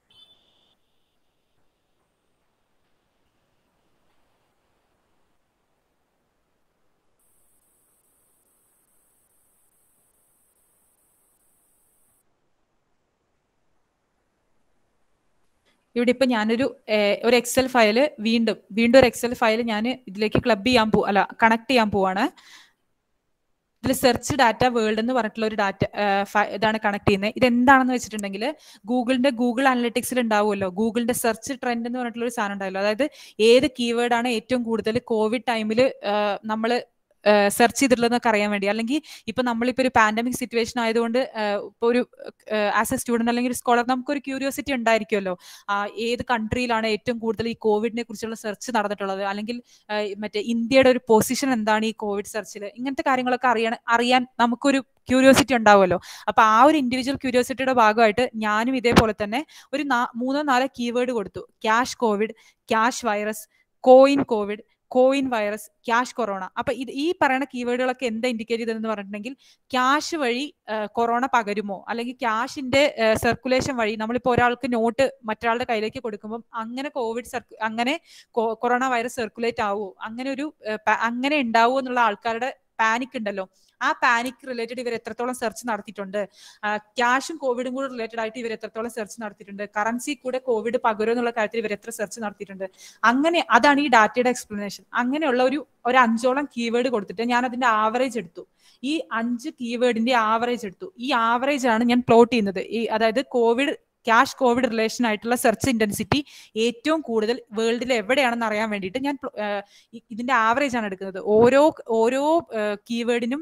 ഇവിടെ ഇപ്പൊ ഞാനൊരു ഏഹ്, ഒരു എക്സൽ ഫയല് വീണ്ടും വീണ്ടും ഒരു എക്സൽ ഫയൽ ഞാൻ ഇതിലേക്ക് ക്ലബ് ചെയ്യാൻ പോ അല്ല കണക്ട് ചെയ്യാൻ പോവാണ് ഇതിൽ സെർച്ച് ഡാറ്റ വേൾഡ് എന്ന് പറഞ്ഞിട്ടുള്ള ഒരു ഡാറ്റ ഇതാണ് കണക്ട് ചെയ്യുന്നത് ഇത് എന്താണെന്ന് വെച്ചിട്ടുണ്ടെങ്കിൽ ഗൂഗിളിന്റെ ഗൂഗിൾ അനലിറ്റിക്സിൽ ഉണ്ടാവുമല്ലോ ഗൂഗിളിന്റെ സെർച്ച് ട്രെൻഡ് എന്ന് പറഞ്ഞിട്ടുള്ള ഒരു സാധനം ഉണ്ടാവല്ലോ അതായത് ഏത് കീവേഡ് ആണ് ഏറ്റവും കൂടുതൽ കോവിഡ് ടൈമിൽ നമ്മൾ സെർച്ച് ചെയ്തിട്ടുള്ളതെന്നൊക്കെ അറിയാൻ വേണ്ടി അല്ലെങ്കിൽ ഇപ്പൊ നമ്മളിപ്പോ ഒരു പാൻഡമിക് സിറ്റുവേഷൻ ആയതുകൊണ്ട് ഇപ്പൊ ഒരു ആസ് എ സ്റ്റുഡന്റ് അല്ലെങ്കിൽ ഒരു സ്കോളർ നമുക്കൊരു ക്യൂരിയോസിറ്റി ഉണ്ടായിരിക്കുമല്ലോ ആ, ഏത് കൺട്രിയിലാണ് ഏറ്റവും കൂടുതൽ ഈ കോവിഡിനെ കുറിച്ചുള്ള സെർച്ച് നടന്നിട്ടുള്ളത് അല്ലെങ്കിൽ ആ, മറ്റേ ഇന്ത്യയുടെ ഒരു പൊസിഷൻ എന്താണ് ഈ കോവിഡ് സെർച്ചിൽ ഇങ്ങനത്തെ കാര്യങ്ങളൊക്കെ അറിയാൻ അറിയാൻ നമുക്കൊരു ക്യൂരിയോസിറ്റി ഉണ്ടാവുമല്ലോ അപ്പൊ ആ ഒരു ഇൻഡിവിജ്വൽ ക്യൂരിയോസിറ്റിയുടെ ഭാഗമായിട്ട് ഞാനും ഇതേപോലെ തന്നെ ഒരു നാ- മൂന്നോ നാലോ കീവേഡ് കൊടുത്തു cash Covid cash virus coin Covid coin virus cash corona അപ്പൊ ഇത് ഈ പറയുന്ന കീവേഡുകളൊക്കെ എന്താ ഇൻഡിക്കേറ്റ് ചെയ്തതെന്ന് പറഞ്ഞിട്ടുണ്ടെങ്കിൽ ക്യാഷ് വഴി കൊറോണ പകരുമോ അല്ലെങ്കിൽ ക്യാഷിന്റെ സർക്കുലേഷൻ വഴി നമ്മളിപ്പോ ഒരാൾക്ക് നോട്ട് മറ്റൊരാളുടെ കയ്യിലേക്ക് കൊടുക്കുമ്പോൾ അങ്ങനെ കോവിഡ് സർക്കു അങ്ങനെ കൊ- കൊറോണ വൈറസ് സർക്കുലേറ്റ് ആവുമോ അങ്ങനെ ഒരു ഏഹ്, പ- അങ്ങനെ ഉണ്ടാവുമോ എന്നുള്ള ആൾക്കാരുടെ പാനിക് ഉണ്ടല്ലോ ആ പാനിക് റിലേറ്റഡ് ഇവർ എത്രത്തോളം സെർച്ച് നടത്തിയിട്ടുണ്ട് ക്യാഷും കോവിഡും കൂടെ റിലേറ്റഡ് ആയിട്ട് ഇവർ എത്രത്തോളം സെർച്ച് നടത്തിയിട്ടുണ്ട് കറൻസി കൂടെ കോവിഡ് പകരുമോ എന്നുള്ള കാര്യത്തിൽ ഇവർ എത്ര സെർച്ച് നടത്തിയിട്ടുണ്ട് അങ്ങനെ അതാണ് ഈ ഡാറ്റയുടെ എക്സ്പ്ലനേഷൻ അങ്ങനെയുള്ള ഒരു ഒരു അഞ്ചോളം കീവേഡ് കൊടുത്തിട്ട് ഞാൻ അതിന്റെ ആവറേജ് എടുത്തു ഈ അഞ്ച് കീവേഡിന്റെ ആവറേജ് എടുത്തു ഈ ആവറേജ് ആണ് ഞാൻ പ്ലോട്ട് ചെയ്യുന്നത് ഈ അതായത് കോവിഡ് ക്യാഷ് കോവിഡ് റിലേഷൻ ആയിട്ടുള്ള സെർച്ച് ഇന്റൻസിറ്റി ഏറ്റവും കൂടുതൽ വേൾഡിൽ എവിടെയാണെന്ന് അറിയാൻ വേണ്ടിയിട്ട് ഞാൻ പ്ലോ- ഏഹ് ഇ- ഇതിന്റെ ആവറേജ് ആണ് എടുക്കുന്നത് ഓരോ ഓരോ കീവേഡിനും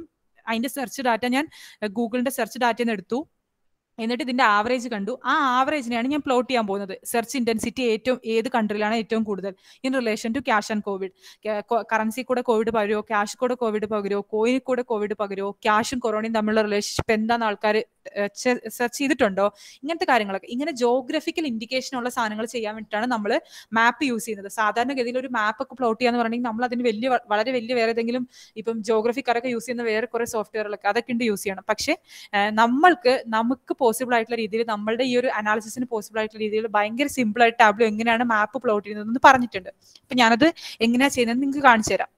അതിന്റെ സെർച്ച് ഡാറ്റ ഞാൻ ഗൂഗിളിന്റെ സെർച്ച് ഡാറ്റയിൽ നിന്ന് എടുത്തു എന്നിട്ട് ഇതിന്റെ ആവറേജ് കണ്ടു ആ ആവറേജിനെയാണ് ഞാൻ പ്ലോട്ട് ചെയ്യാൻ പോകുന്നത് സെർച്ച് ഇന്റൻസിറ്റി ഏറ്റവും ഏത് കൺട്രിയിലാണ് ഏറ്റവും കൂടുതൽ in relation to cash and covid currency കൂടെ കോവിഡ് പകരുമോ ക്യാഷ് കൂടെ കോവിഡ് പകരുമോ കോയിനിൽ കൂടെ കോവിഡ് പകരുമോ ക്യാഷും കൊറോണയും തമ്മിലുള്ള റിലേഷൻഷിപ്പ് എന്താണെന്ന് ആൾക്കാർ സെർച്ച് ചെയ്തിട്ടുണ്ടോ ഇങ്ങനത്തെ കാര്യങ്ങളൊക്കെ ഇങ്ങനെ ജോഗ്രഫിക്കൽ ഇൻഡിക്കേഷൻ ഉള്ള സാധനങ്ങൾ ചെയ്യാൻ വേണ്ടിയിട്ടാണ് നമ്മൾ മാപ്പ് യൂസ് ചെയ്യുന്നത് സാധാരണഗതിയിൽ ഒരു മാപ്പ് ഒക്കെ പ്ലോട്ട് ചെയ്യാന്ന് പറഞ്ഞെങ്കിൽ നമ്മൾ അതിന് വലിയ വളരെ വലിയ വേറെ ഏതെങ്കിലും ഇപ്പം ജോഗ്രഫിക്കാരൊക്കെ യൂസ് ചെയ്യുന്ന വേറെ കുറെ സോഫ്റ്റ്വെയറുകളൊക്കെ അതൊക്കെ ഉണ്ട് യൂസ് ചെയ്യണം പക്ഷേ നമ്മൾക്ക് നമുക്ക് പോസിബിൾ ആയിട്ടുള്ള രീതിയിൽ നമ്മളുടെ ഈ ഒരു അനാലിസിസിന് പോസിബിൾ ആയിട്ടുള്ള രീതിയിൽ ഭയങ്കര സിമ്പിൾ ആയിട്ട് ടാബ്ലോ എങ്ങനെയാണ് മാപ്പ് പ്ലോട്ട് ചെയ്യുന്നതെന്ന് പറഞ്ഞിട്ടുണ്ട് അപ്പൊ ഞാനത് എങ്ങനെയാ ചെയ്യുന്നത് നിങ്ങൾക്ക് കാണിച്ചു തരാം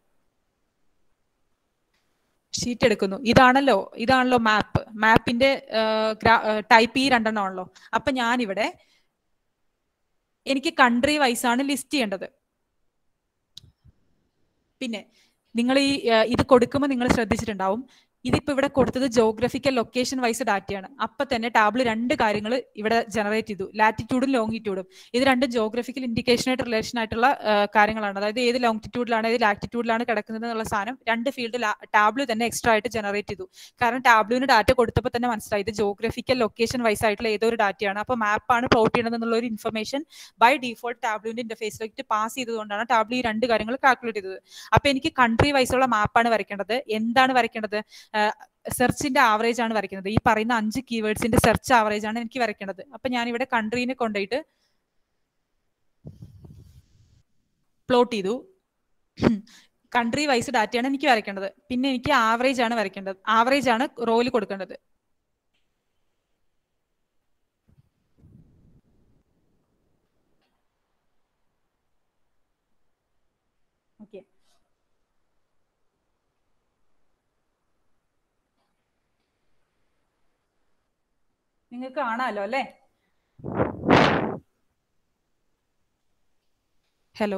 ഷീറ്റ് എടുക്കുന്നു ഇതാണല്ലോ ഇതാണല്ലോ മാപ്പ് മാപ്പിന്റെ ടൈപ്പ് ഈ രണ്ടെണ്ണമാണല്ലോ അപ്പൊ ഞാനിവിടെ എനിക്ക് കൺട്രി വൈസ് ആണ് ലിസ്റ്റ് ചെയ്യേണ്ടത് പിന്നെ നിങ്ങൾ ഈ ഇത് കൊടുക്കുമ്പോൾ നിങ്ങൾ ശ്രദ്ധിച്ചിട്ടുണ്ടാവും ഇതിപ്പോ ഇവിടെ കൊടുത്തത് ജോഗ്രഫിക്കൽ ലൊക്കേഷൻ വൈസ് ഡാറ്റയാണ് അപ്പൊ തന്നെ ടാബിൾ രണ്ട് കാര്യങ്ങൾ ഇവിടെ ജനറേറ്റ് ചെയ്തു ലാറ്റിറ്റ്യൂഡും ലോങ്ങിറ്റ്യൂഡും ഇത് രണ്ടും ജോഗ്രഫിക്കൽ ഇൻഡിക്കേഷനായിട്ട് റിലേഷൻ ആയിട്ടുള്ള കാര്യങ്ങളാണ് അതായത് ഏത് ലോങ്ങിറ്റ്യൂഡിലാണ് ഏത് ലാറ്റിറ്റ്യൂഡിലാണ് കിടക്കുന്നത് എന്നുള്ള സാധനം രണ്ട് ഫീൽഡ് ടാബ്ലു തന്നെ എക്സ്ട്രാ ആയിട്ട് ജനറേറ്റ് ചെയ്തു കാരണം ടാബ്ലുവിന് ഡാറ്റ കൊടുത്തപ്പോൾ തന്നെ മനസ്സിലായി ഇത് ജോഗ്രഫിക്കൽ ലൊക്കേഷൻ വൈസ് ആയിട്ടുള്ള ഏതോ ഒരു ഡാറ്റയാണ് അപ്പൊ മാപ്പാണ് പ്ലോട്ട് ചെയ്യണത് എന്നുള്ള ഒരു ഇൻഫർമേഷൻ ബൈ ഡിഫോൾട്ട് ടാബ്ലുവിന്റെ ഇന്റർഫേസിലേക്ക് പാസ് ചെയ്തതുകൊണ്ടാണ് ടാബ്ലു ഈ രണ്ട് കാര്യങ്ങൾ കാൽക്കുലേറ്റ് ചെയ്തത് അപ്പൊ എനിക്ക് കൺട്രി വൈസ് ഉള്ള മാപ്പാണ് വരയ്ക്കേണ്ടത് എന്താണ് വരയ്ക്കേണ്ടത് സെർച്ചിന്റെ ആവറേജ് ആണ് വരയ്ക്കുന്നത് ഈ പറയുന്ന അഞ്ച് കീവേഡ്സിന്റെ സെർച്ച് ആവറേജ് ആണ് എനിക്ക് വരയ്ക്കേണ്ടത് അപ്പൊ ഞാൻ ഇവിടെ കൺട്രീനെ കൊണ്ടുപോയിട്ട് പ്ലോട്ട് ചെയ്തു കൺട്രി വൈസ് ഡാറ്റയാണ് എനിക്ക് വരയ്ക്കേണ്ടത് പിന്നെ എനിക്ക് ആവറേജ് ആണ് വരയ്ക്കേണ്ടത് ആവറേജ് ആണ് റോയിൽ കൊടുക്കേണ്ടത് ഓക്കെ നിങ്ങൾക്ക് കാണാമല്ലോ അല്ലേ ഹലോ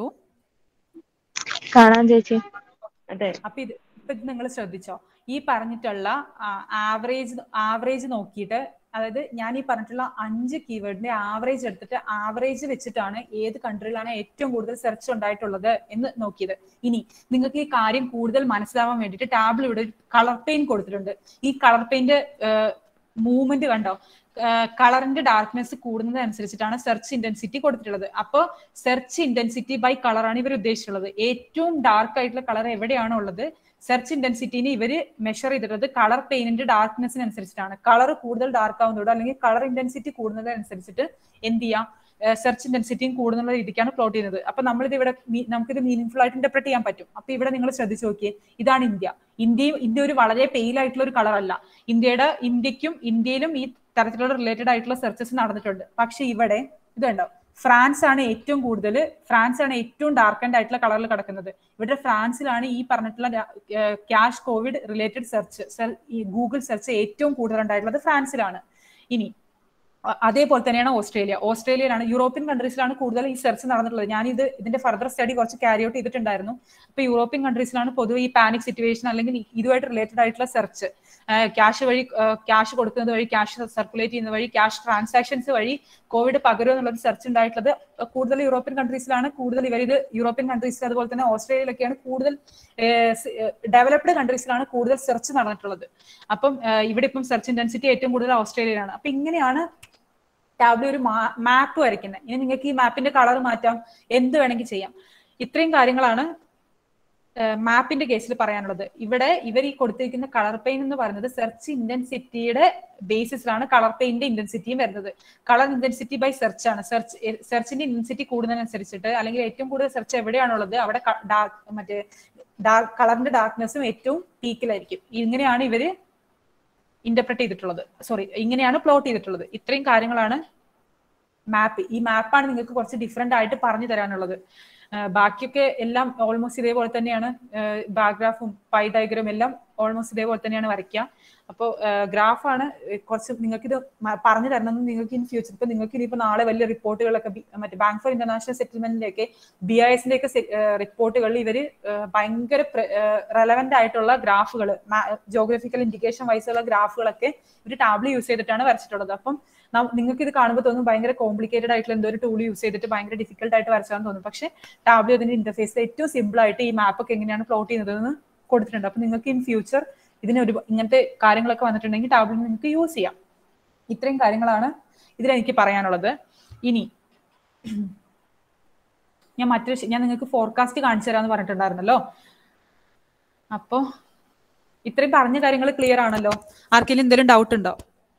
കാണാൻ ചേച്ചി അതെ അപ്പൊ ഇത് ഇപ്പൊ ഇത് നിങ്ങൾ ശ്രദ്ധിച്ചോ ഈ പറഞ്ഞിട്ടുള്ള ആവറേജ് ആവറേജ് നോക്കിയിട്ട് അതായത് ഞാൻ ഈ പറഞ്ഞിട്ടുള്ള അഞ്ച് കീവേഡിന്റെ ആവറേജ് എടുത്തിട്ട് ആവറേജ് വെച്ചിട്ടാണ് ഏത് കൺട്രിയിലാണ് ഏറ്റവും കൂടുതൽ സെർച്ച് ഉണ്ടായിട്ടുള്ളത് എന്ന് നോക്കിയത് ഇനി നിങ്ങൾക്ക് ഈ കാര്യം കൂടുതൽ മനസ്സിലാവാൻ വേണ്ടിയിട്ട് ടാബിൾ ഇവിടെ കളർ പെയിൻ കൊടുത്തിട്ടുണ്ട് ഈ കളർ പെയിന്റ് മൂവ്മെന്റ് കണ്ടോ കളറിന്റെ ഡാർക്ക്നെസ് കൂടുന്നതനുസരിച്ചിട്ടാണ് സെർച്ച് ഇന്റൻസിറ്റി കൊടുത്തിട്ടുള്ളത് അപ്പോൾ സെർച്ച് ഇന്റൻസിറ്റി ബൈ കളറാണ് ഇവർ ഉദ്ദേശിച്ചുള്ളത് ഏറ്റവും ഡാർക്ക് ആയിട്ടുള്ള കളർ എവിടെയാണോ ഉള്ളത് സെർച്ച് ഇന്റൻസിറ്റിനെ ഇവര് മെഷർ ചെയ്തിട്ടുള്ളത് കളർ പെയിനിന്റെ ഡാർക്ക്നെസ്സിനനുസരിച്ചിട്ടാണ് കളർ കൂടുതൽ ഡാർക്ക് ആവുന്നതോടെ അല്ലെങ്കിൽ കളർ ഇന്റൻസിറ്റി കൂടുന്നതനുസരിച്ചിട്ട് എന്ത് ചെയ്യാം സെർച്ച് ഇന്റൻസിറ്റിയും കൂടുന്നുള്ള രീതിക്കാണ് പ്ലോട്ട് ചെയ്യുന്നത് അപ്പൊ നമ്മളിത് ഇവിടെ നമുക്കിത് മീനിങ്ഫുൾ ആയിട്ട് ഇന്റർപ്രറ്റ് ചെയ്യാൻ പറ്റും അപ്പൊ ഇവിടെ നിങ്ങൾ ശ്രദ്ധിച്ചു നോക്കിയേ ഇതാണ് ഇന്ത്യ ഇന്ത്യയും ഇന്ത്യ ഒരു വളരെ പെയിൽ ആയിട്ടുള്ള ഒരു കളർ അല്ല ഇന്ത്യയുടെ ഇന്ത്യക്കും ഇന്ത്യയിലും ഈ തരത്തിലുള്ള റിലേറ്റഡ് ആയിട്ടുള്ള സെർച്ചസ് നടന്നിട്ടുണ്ട് പക്ഷെ ഇവിടെ ഇത് കണ്ടോ ഫ്രാൻസ് ആണ് ഏറ്റവും കൂടുതൽ ഫ്രാൻസ് ആണ് ഏറ്റവും ഡാർക്ക് ആൻഡ് ആയിട്ടുള്ള കളറിൽ കിടക്കുന്നത് ഇവിടെ ഫ്രാൻസിലാണ് ഈ പറഞ്ഞിട്ടുള്ള ക്യാഷ് കോവിഡ് റിലേറ്റഡ് സെർച്ച് ഈ ഗൂഗിൾ സെർച്ച് ഏറ്റവും കൂടുതൽ ഉണ്ടായിട്ടുള്ളത് ഫ്രാൻസിലാണ് ഇനി അതേപോലെ തന്നെയാണ് ഓസ്ട്രേലിയ ഓസ്ട്രേലിയയിലാണ് യൂറോപ്യൻ കൺട്രീസിലാണ് കൂടുതൽ ഈ സെർച്ച് നടന്നിട്ടുള്ളത് ഞാൻ ഇത് ഇതിന്റെ ഫർദർ സ്റ്റഡി കുറച്ച് ക്യാരി ഔട്ട് ചെയ്തിട്ടുണ്ടായിരുന്നു അപ്പൊ യൂറോപ്യൻ കൺട്രീസിലാണ് പൊതുവെ ഈ പാനിക് സിറ്റുവേഷൻ അല്ലെങ്കിൽ ഇതുമായിട്ട് റിലേറ്റഡ് ആയിട്ടുള്ള സെർച്ച് ക്യാഷ് വഴി ക്യാഷ് കൊടുക്കുന്നത് വഴി ക്യാഷ് സർക്കുലേറ്റ് ചെയ്യുന്ന വഴി ക്യാഷ് ട്രാൻസാക്ഷൻസ് വഴി കോവിഡ് പകരും എന്നുള്ളത് സെർച്ച് ഉണ്ടായിട്ടുള്ളത് കൂടുതൽ യൂറോപ്യൻ കൺട്രീസിലാണ് കൂടുതൽ ഇവർ ഇത് യൂറോപ്യൻ കൺട്രീസിൽ അതുപോലെ തന്നെ ഓസ്ട്രേലിയയിലൊക്കെയാണ് കൂടുതൽ ഡെവലപ്ഡ് കൺട്രീസിലാണ് കൂടുതൽ സെർച്ച് നടന്നിട്ടുള്ളത് അപ്പം ഇവിടെ ഇപ്പം സെർച്ച് ഇന്റൻസിറ്റി ഏറ്റവും കൂടുതൽ ഓസ്ട്രേലിയയിലാണ് അപ്പൊ ഇങ്ങനെയാണ് ടാബ്ലോ ഒരു മാപ്പ് വരയ്ക്കുന്നത് ഇനി നിങ്ങൾക്ക് ഈ മാപ്പിന്റെ കളർ മാറ്റാം എന്ത് വേണമെങ്കിൽ ചെയ്യാം ഇത്രയും കാര്യങ്ങളാണ് മാപ്പിന്റെ കേസിൽ പറയാനുള്ളത് ഇവിടെ ഇവർ ഈ കൊടുത്തിരിക്കുന്ന കളർ പെയിൻ എന്ന് പറയുന്നത് സെർച്ച് ഇന്റൻസിറ്റിയുടെ ബേസിസിലാണ് കളർ പെയിന്റെ ഇന്റൻസിറ്റിയും വരുന്നത് കളർ ഇന്റൻസിറ്റി ബൈ സെർച്ച് ആണ് സെർച്ച് സെർച്ചിന്റെ ഇന്റൻസിറ്റി കൂടുന്നതിനനുസരിച്ചിട്ട് അല്ലെങ്കിൽ ഏറ്റവും കൂടുതൽ സെർച്ച് എവിടെയാണുള്ളത് അവിടെ മറ്റേ ഡാർക്ക് കളറിന്റെ ഡാർക്ക്നെസ്സും ഏറ്റവും പീക്കിലായിരിക്കും ഇങ്ങനെയാണ് ഇവര് ഇന്റർപ്രറ്റ് ചെയ്തിട്ടുള്ളത് സോറി ഇങ്ങനെയാണ് പ്ലോട്ട് ചെയ്തിട്ടുള്ളത് ഇത്രയും കാര്യങ്ങളാണ് മാപ്പ് ഈ മാപ്പാണ് നിങ്ങൾക്ക് കുറച്ച് ഡിഫറെന്റ് ആയിട്ട് പറഞ്ഞു തരാനുള്ളത് ബാക്കിയൊക്കെ എല്ലാം ഓൾമോസ്റ്റ് ഇതേപോലെ തന്നെയാണ് ബാഗ്രാഫും പൈ ഡയഗ്രാം എല്ലാം ഓൾമോസ്റ്റ് ഇതേപോലെ തന്നെയാണ് വരയ്ക്കുക അപ്പോൾ ഗ്രാഫാണ് കുറച്ച് നിങ്ങൾക്ക് ഇത് പറഞ്ഞു തരണം നിങ്ങൾക്ക് ഇൻ ഫ്യൂച്ചർ ഇപ്പൊ നിങ്ങൾക്ക് ഇനിയിപ്പോ നാളെ വലിയ റിപ്പോർട്ടുകളൊക്കെ മറ്റേ ബാങ്ക് ഫോർ ഇന്റർനാഷണൽ സെറ്റിൽമെന്റിന്റെ ഒക്കെ ബി ഐ എസിന്റെ ഒക്കെ റിപ്പോർട്ടുകളിൽ ഇവര് ഭയങ്കര റെലവെന്റ് ആയിട്ടുള്ള ഗ്രാഫുകൾ ജോഗ്രഫിക്കൽ ഇൻഡിക്കേഷൻ വൈസുള്ള ഗ്രാഫുകളൊക്കെ ഒരു ടാബ്ലറ്റ് യൂസ് ചെയ്തിട്ടാണ് വരച്ചിട്ടുള്ളത് അപ്പം നിങ്ങൾക്ക് ഇത് കാണുമ്പോൾ തോന്നും ഭയങ്കര കോംപ്ലിക്കേറ്റഡ് ആയിട്ടുള്ള എന്തോ ഒരു ടൂൾ യൂസ് ചെയ്തിട്ട് ഭയങ്കര ഡിഫിക്കൽട്ട് ആയിട്ട് വരച്ചാന്ന് തോന്നും പക്ഷേ ടാബ്ലറ്റ് അതിന്റെ ഇന്റർഫേസിൽ ഏറ്റവും സിമ്പിൾ ആയിട്ട് ഈ മാപ്പ് ഒക്കെ എങ്ങനെയാണ് പ്ലോട്ട് ചെയ്യുന്നത് എന്ന് കൊടുത്തിട്ടുണ്ട് അപ്പൊ നിങ്ങൾക്ക് ഇൻ ഫ്യൂച്ചർ ഇതിന് ഒരു ഇങ്ങനത്തെ കാര്യങ്ങളൊക്കെ വന്നിട്ടുണ്ടെങ്കിൽ ടാബ്ലറ്റ് നിങ്ങൾക്ക് യൂസ് ചെയ്യാം ഇത്രയും കാര്യങ്ങളാണ് ഇതിലെനിക്ക് പറയാനുള്ളത് ഇനി ഞാൻ മറ്റൊരു ശ- ഞാൻ നിങ്ങൾക്ക് ഫോർകാസ്റ്റ് കാണിച്ചു തരാമെന്ന് പറഞ്ഞിട്ടുണ്ടായിരുന്നല്ലോ അപ്പോൾ ഇത്രയും പറഞ്ഞ കാര്യങ്ങൾ ക്ലിയർ ആണല്ലോ ആർക്കെങ്കിലും എന്തെങ്കിലും ഡൗട്ട് ഉണ്ടോ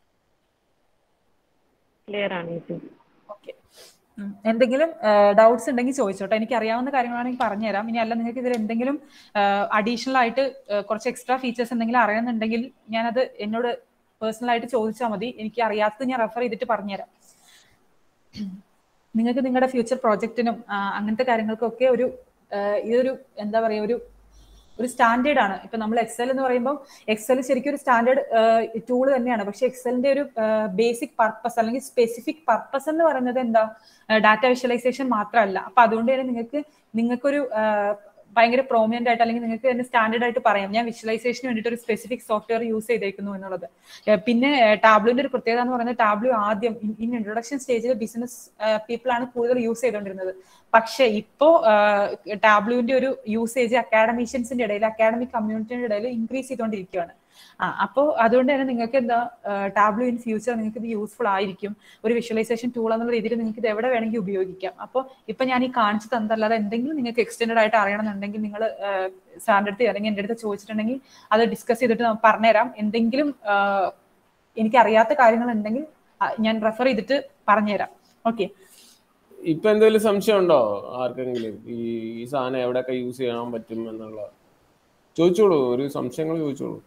ക്ലിയർ ആണ് ചേച്ചി ഓക്കെ എന്തെങ്കിലും ഡൗട്ട്സ് ഉണ്ടെങ്കിൽ ചോദിച്ചോട്ടെ എനിക്ക് അറിയാവുന്ന കാര്യങ്ങളാണെങ്കിൽ പറഞ്ഞുതരാം ഇനി അല്ല നിങ്ങൾക്ക് ഇതിൽ എന്തെങ്കിലും അഡീഷണൽ ആയിട്ട് ആ, കുറച്ച് എക്സ്ട്രാ ഫീച്ചേഴ്സ് എന്തെങ്കിലും അറിയുന്നുണ്ടെങ്കിൽ ഞാനത് എന്നോട് പേഴ്സണൽ ആയിട്ട് ചോദിച്ചാൽ മതി എനിക്ക് അറിയാത്തത് ഞാൻ റെഫർ ചെയ്തിട്ട് പറഞ്ഞുതരാം നിങ്ങൾക്ക് നിങ്ങളുടെ ഫ്യൂച്ചർ പ്രോജക്റ്റിനും അങ്ങനത്തെ കാര്യങ്ങൾക്കൊക്കെ ഒരു ആ, ഇതൊരു എന്താ പറയുക ഒരു ഒരു സ്റ്റാൻഡേർഡ് ആണ് ഇപ്പൊ നമ്മൾ എക്സൽ എന്ന് പറയുമ്പോൾ എക്സൽ ശരിക്കും ഒരു സ്റ്റാൻഡേർഡ് ടൂൾ തന്നെയാണ് പക്ഷെ എക്സലിന്റെ ഒരു ബേസിക് പർപ്പസ് അല്ലെങ്കിൽ സ്പെസിഫിക് പർപ്പസ് എന്ന് പറയുന്നത് എന്താ ഡാറ്റ വിഷ്വലൈസേഷൻ മാത്രമല്ല അപ്പൊ അതുകൊണ്ട് തന്നെ നിങ്ങൾക്ക് നിങ്ങൾക്കൊരു ആ, ഭയങ്കര പ്രോമിനന്റ് ആയിട്ട് അല്ലെങ്കിൽ നിങ്ങൾക്ക് തന്നെ സ്റ്റാൻഡേർഡ് ആയിട്ട് പറയാം ഞാൻ വിഷ്വലൈസേഷന് വേണ്ടിയിട്ട് ഒരു സ്പെസിഫിക് സോഫ്റ്റ്വെയർ യൂസ് ചെയ്തേക്കുന്നു എന്നുള്ളത് ഏ, പിന്നെ ടാബ്ലുവിന്റെ ഒരു പ്രത്യേകത എന്ന് പറയുന്നത് ടാബ്ലു ആദ്യം ഇൻ ഇൻട്രൊഡക്ഷൻ സ്റ്റേജിൽ ബിസിനസ് പീപ്പിൾ ആണ് കൂടുതൽ യൂസ് ചെയ്തുകൊണ്ടിരുന്നത് പക്ഷെ ഇപ്പോ ടാബ്ലുവിന്റെ ഒരു യൂസേജ് അക്കാഡമീഷ്യൻസിന്റെ ഇടയിൽ അക്കാഡമിക് കമ്മ്യൂണിറ്റിയുടെ ഇടയിൽ ഇൻക്രീസ് ചെയ്തുകൊണ്ടിരിക്കുകയാണ് ആ അപ്പോൾ അതുകൊണ്ട് തന്നെ നിങ്ങൾക്ക് എന്താ ടാബ്ലു ഇൻ ഫ്യൂച്ചർ നിങ്ങൾക്ക് ഇത് യൂസ്ഫുൾ ആയിരിക്കും ഒരു വിഷ്വലൈസേഷൻ ടൂൾ എന്നുള്ള രീതിയിൽ നിങ്ങൾക്ക് ഇത് എവിടെ വേണമെങ്കിൽ ഉപയോഗിക്കാം അപ്പോൾ ഇപ്പൊ ഞാൻ ഈ കാണിച്ചു തന്നതല്ലാതെ എന്തെങ്കിലും നിങ്ങൾക്ക് എക്സ്റ്റെൻഡ് ആയിട്ട് അറിയണമെന്നുണ്ടെങ്കിൽ നിങ്ങൾ സാറിന്റെ അടുത്ത് അല്ലെങ്കിൽ എൻ്റെ അടുത്ത് ചോദിച്ചിട്ടുണ്ടെങ്കിൽ അത് ഡിസ്കസ് ചെയ്തിട്ട് നമുക്ക് പറഞ്ഞുതരാം എന്തെങ്കിലും ആ, എനിക്ക് അറിയാത്ത കാര്യങ്ങൾ ഉണ്ടെങ്കിൽ ആ, ഞാൻ റെഫർ ചെയ്തിട്ട് പറഞ്ഞുതരാം ഓക്കെ ഇപ്പൊ എന്തെങ്കിലും സംശയം ഉണ്ടോ ആർക്കെങ്കിലും ഈ ഈ സാധനം എവിടെയൊക്കെ യൂസ് ചെയ്യാൻ പറ്റും എന്നുള്ള ചോദിച്ചോളൂ ഒരു സംശയങ്ങൾ ചോദിച്ചോളൂ